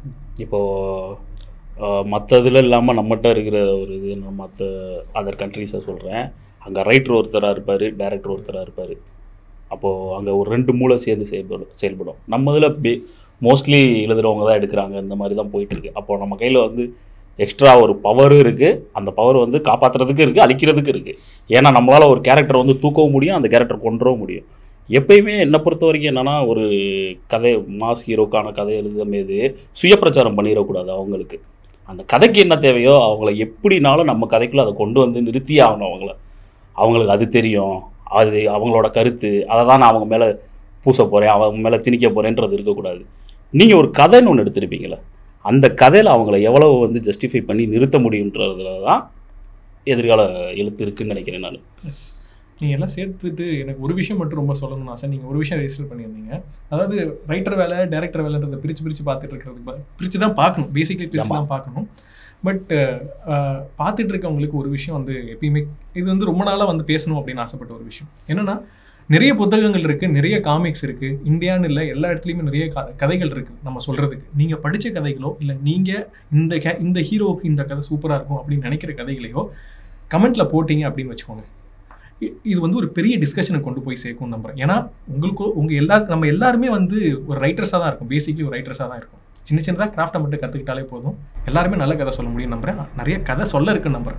இப்போது மற்ற இதில் இல்லாமல் நம்மகிட்ட இருக்கிற ஒரு இது நான் மற்ற அதர் கண்ட்ரீஸை சொல்கிறேன் அங்கே ரைட்டர் ஒருத்தராக இருப்பார் டைரக்டர் ஒருத்தராக இருப்பார் அப்போது அங்கே ஒரு ரெண்டு மூளை சேர்ந்து செயல்படும் செயல்படும் நம்ம இதில் பே மோஸ்ட்லி எழுதுகிறவங்க தான் எடுக்கிறாங்க இந்த மாதிரி தான் போயிட்டுருக்கு அப்போது நம்ம கையில் வந்து எக்ஸ்ட்ரா ஒரு பவரும் இருக்குது அந்த பவர் வந்து காப்பாற்றுறதுக்கு இருக்குது அழிக்கிறதுக்கு இருக்குது ஏன்னா நம்மளால் ஒரு கேரக்டர் வந்து தூக்கவும் முடியும் அந்த கேரக்டர் கொண்டுறவும் முடியும் எப்பயுமே என்னை பொறுத்த வரைக்கும் என்னென்னா ஒரு கதை மாஸ் ஹீரோக்கான கதை எழுதும் மீது சுய பிரச்சாரம் பண்ணிடக்கூடாது அவங்களுக்கு அந்த கதைக்கு என்ன தேவையோ அவங்கள எப்படினாலும் நம்ம கதைக்குள்ளே அதை கொண்டு வந்து நிறுத்தியே ஆகணும் அவங்கள அவங்களுக்கு அது தெரியும் அது அவங்களோட கருத்து அதை தான் நான் அவங்க மேலே பூச போகிறேன் அவங்க மேலே திணிக்க போகிறேன்றது இருக்கக்கூடாது நீங்கள் ஒரு கதைன்னு ஒன்று எடுத்திருப்பீங்களே அந்த கதையில் அவங்கள எவ்வளவு வந்து ஜஸ்டிஃபை பண்ணி நிறுத்த முடியுன்றதுல தான் எதிர்கால எழுத்து இருக்குன்னு நினைக்கிறேன் நான் எஸ் நீங்கள் எல்லாம் சேர்த்துட்டு எனக்கு ஒரு விஷயம் மட்டும் ரொம்ப சொல்லணும்னு ஆசை நீங்கள் ஒரு விஷயம் ரெஜிஸ்டர் பண்ணியிருந்தீங்க அதாவது ரைட்டர் வேலை டேரக்டர் வேலைன்றதை பிரித்து பிரித்து பார்த்துட்டு இருக்கிறதுக்கு ப- பிரித்து தான் பார்க்கணும் பேசிக்லி பிரித்து ஆமா. தான் பார்க்கணும் பட் பார்த்துட்டு இருக்கவங்களுக்கு ஒரு விஷயம் வந்து எப்பயுமே இது வந்து ரொம்ப நாளாக வந்து பேசணும் அப்படின்னு ஆசைப்பட்ட ஒரு விஷயம் என்னன்னா நிறைய புத்தகங்கள் இருக்குது நிறைய காமிக்ஸ் இருக்குது இந்தியான்னு இல்லை எல்லா இடத்துலையுமே நிறைய க- கதைகள் இருக்குது நம்ம சொல்கிறதுக்கு நீங்கள் படித்த கதைகளோ இல்லை நீங்கள் இந்த கே இந்த ஹீரோவுக்கு இந்த கதை சூப்பராக இருக்கும் அப்படின்னு நினைக்கிற கதைகளையோ கமெண்ட்டில் போட்டீங்க அப்படின்னு வச்சுக்கோங்க இ- இது வந்து ஒரு பெரிய டிஸ்கஷனை கொண்டு போய் சேர்க்கும் நம்புறேன் ஏன்னா உங்களுக்கு உங்க எல்லா நம்ம எல்லாருமே வந்து ஒரு ரைட்டர்ஸாக தான் இருக்கும் பேசிக்லி ஒரு ரைட்டர்ஸாக தான் இருக்கும் சின்ன சின்னதாக கிராஃப்டை மட்டும் கற்றுக்கிட்டாலே போதும் எல்லாருமே நல்ல கதை சொல்ல முடியும் நம்புறேன் நிறைய கதை சொல்ல இருக்குன்னு நம்புறேன்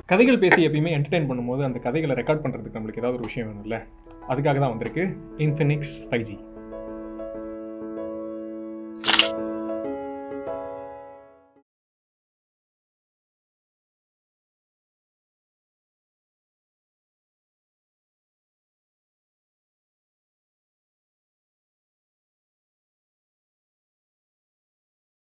கதைகள் பேசி எப்பயுமே என்டர்டெயின் பண்ணும்போது அந்த கதைகளை ரெக்கார்ட் பண்ணுறதுக்கு நம்மளுக்கு ஏதாவது ஒரு விஷயம் வேணும்ல அதுக்காக தான் வந்திருக்கு இன்ஃபினிக்ஸ் ஃபைவ் ஜி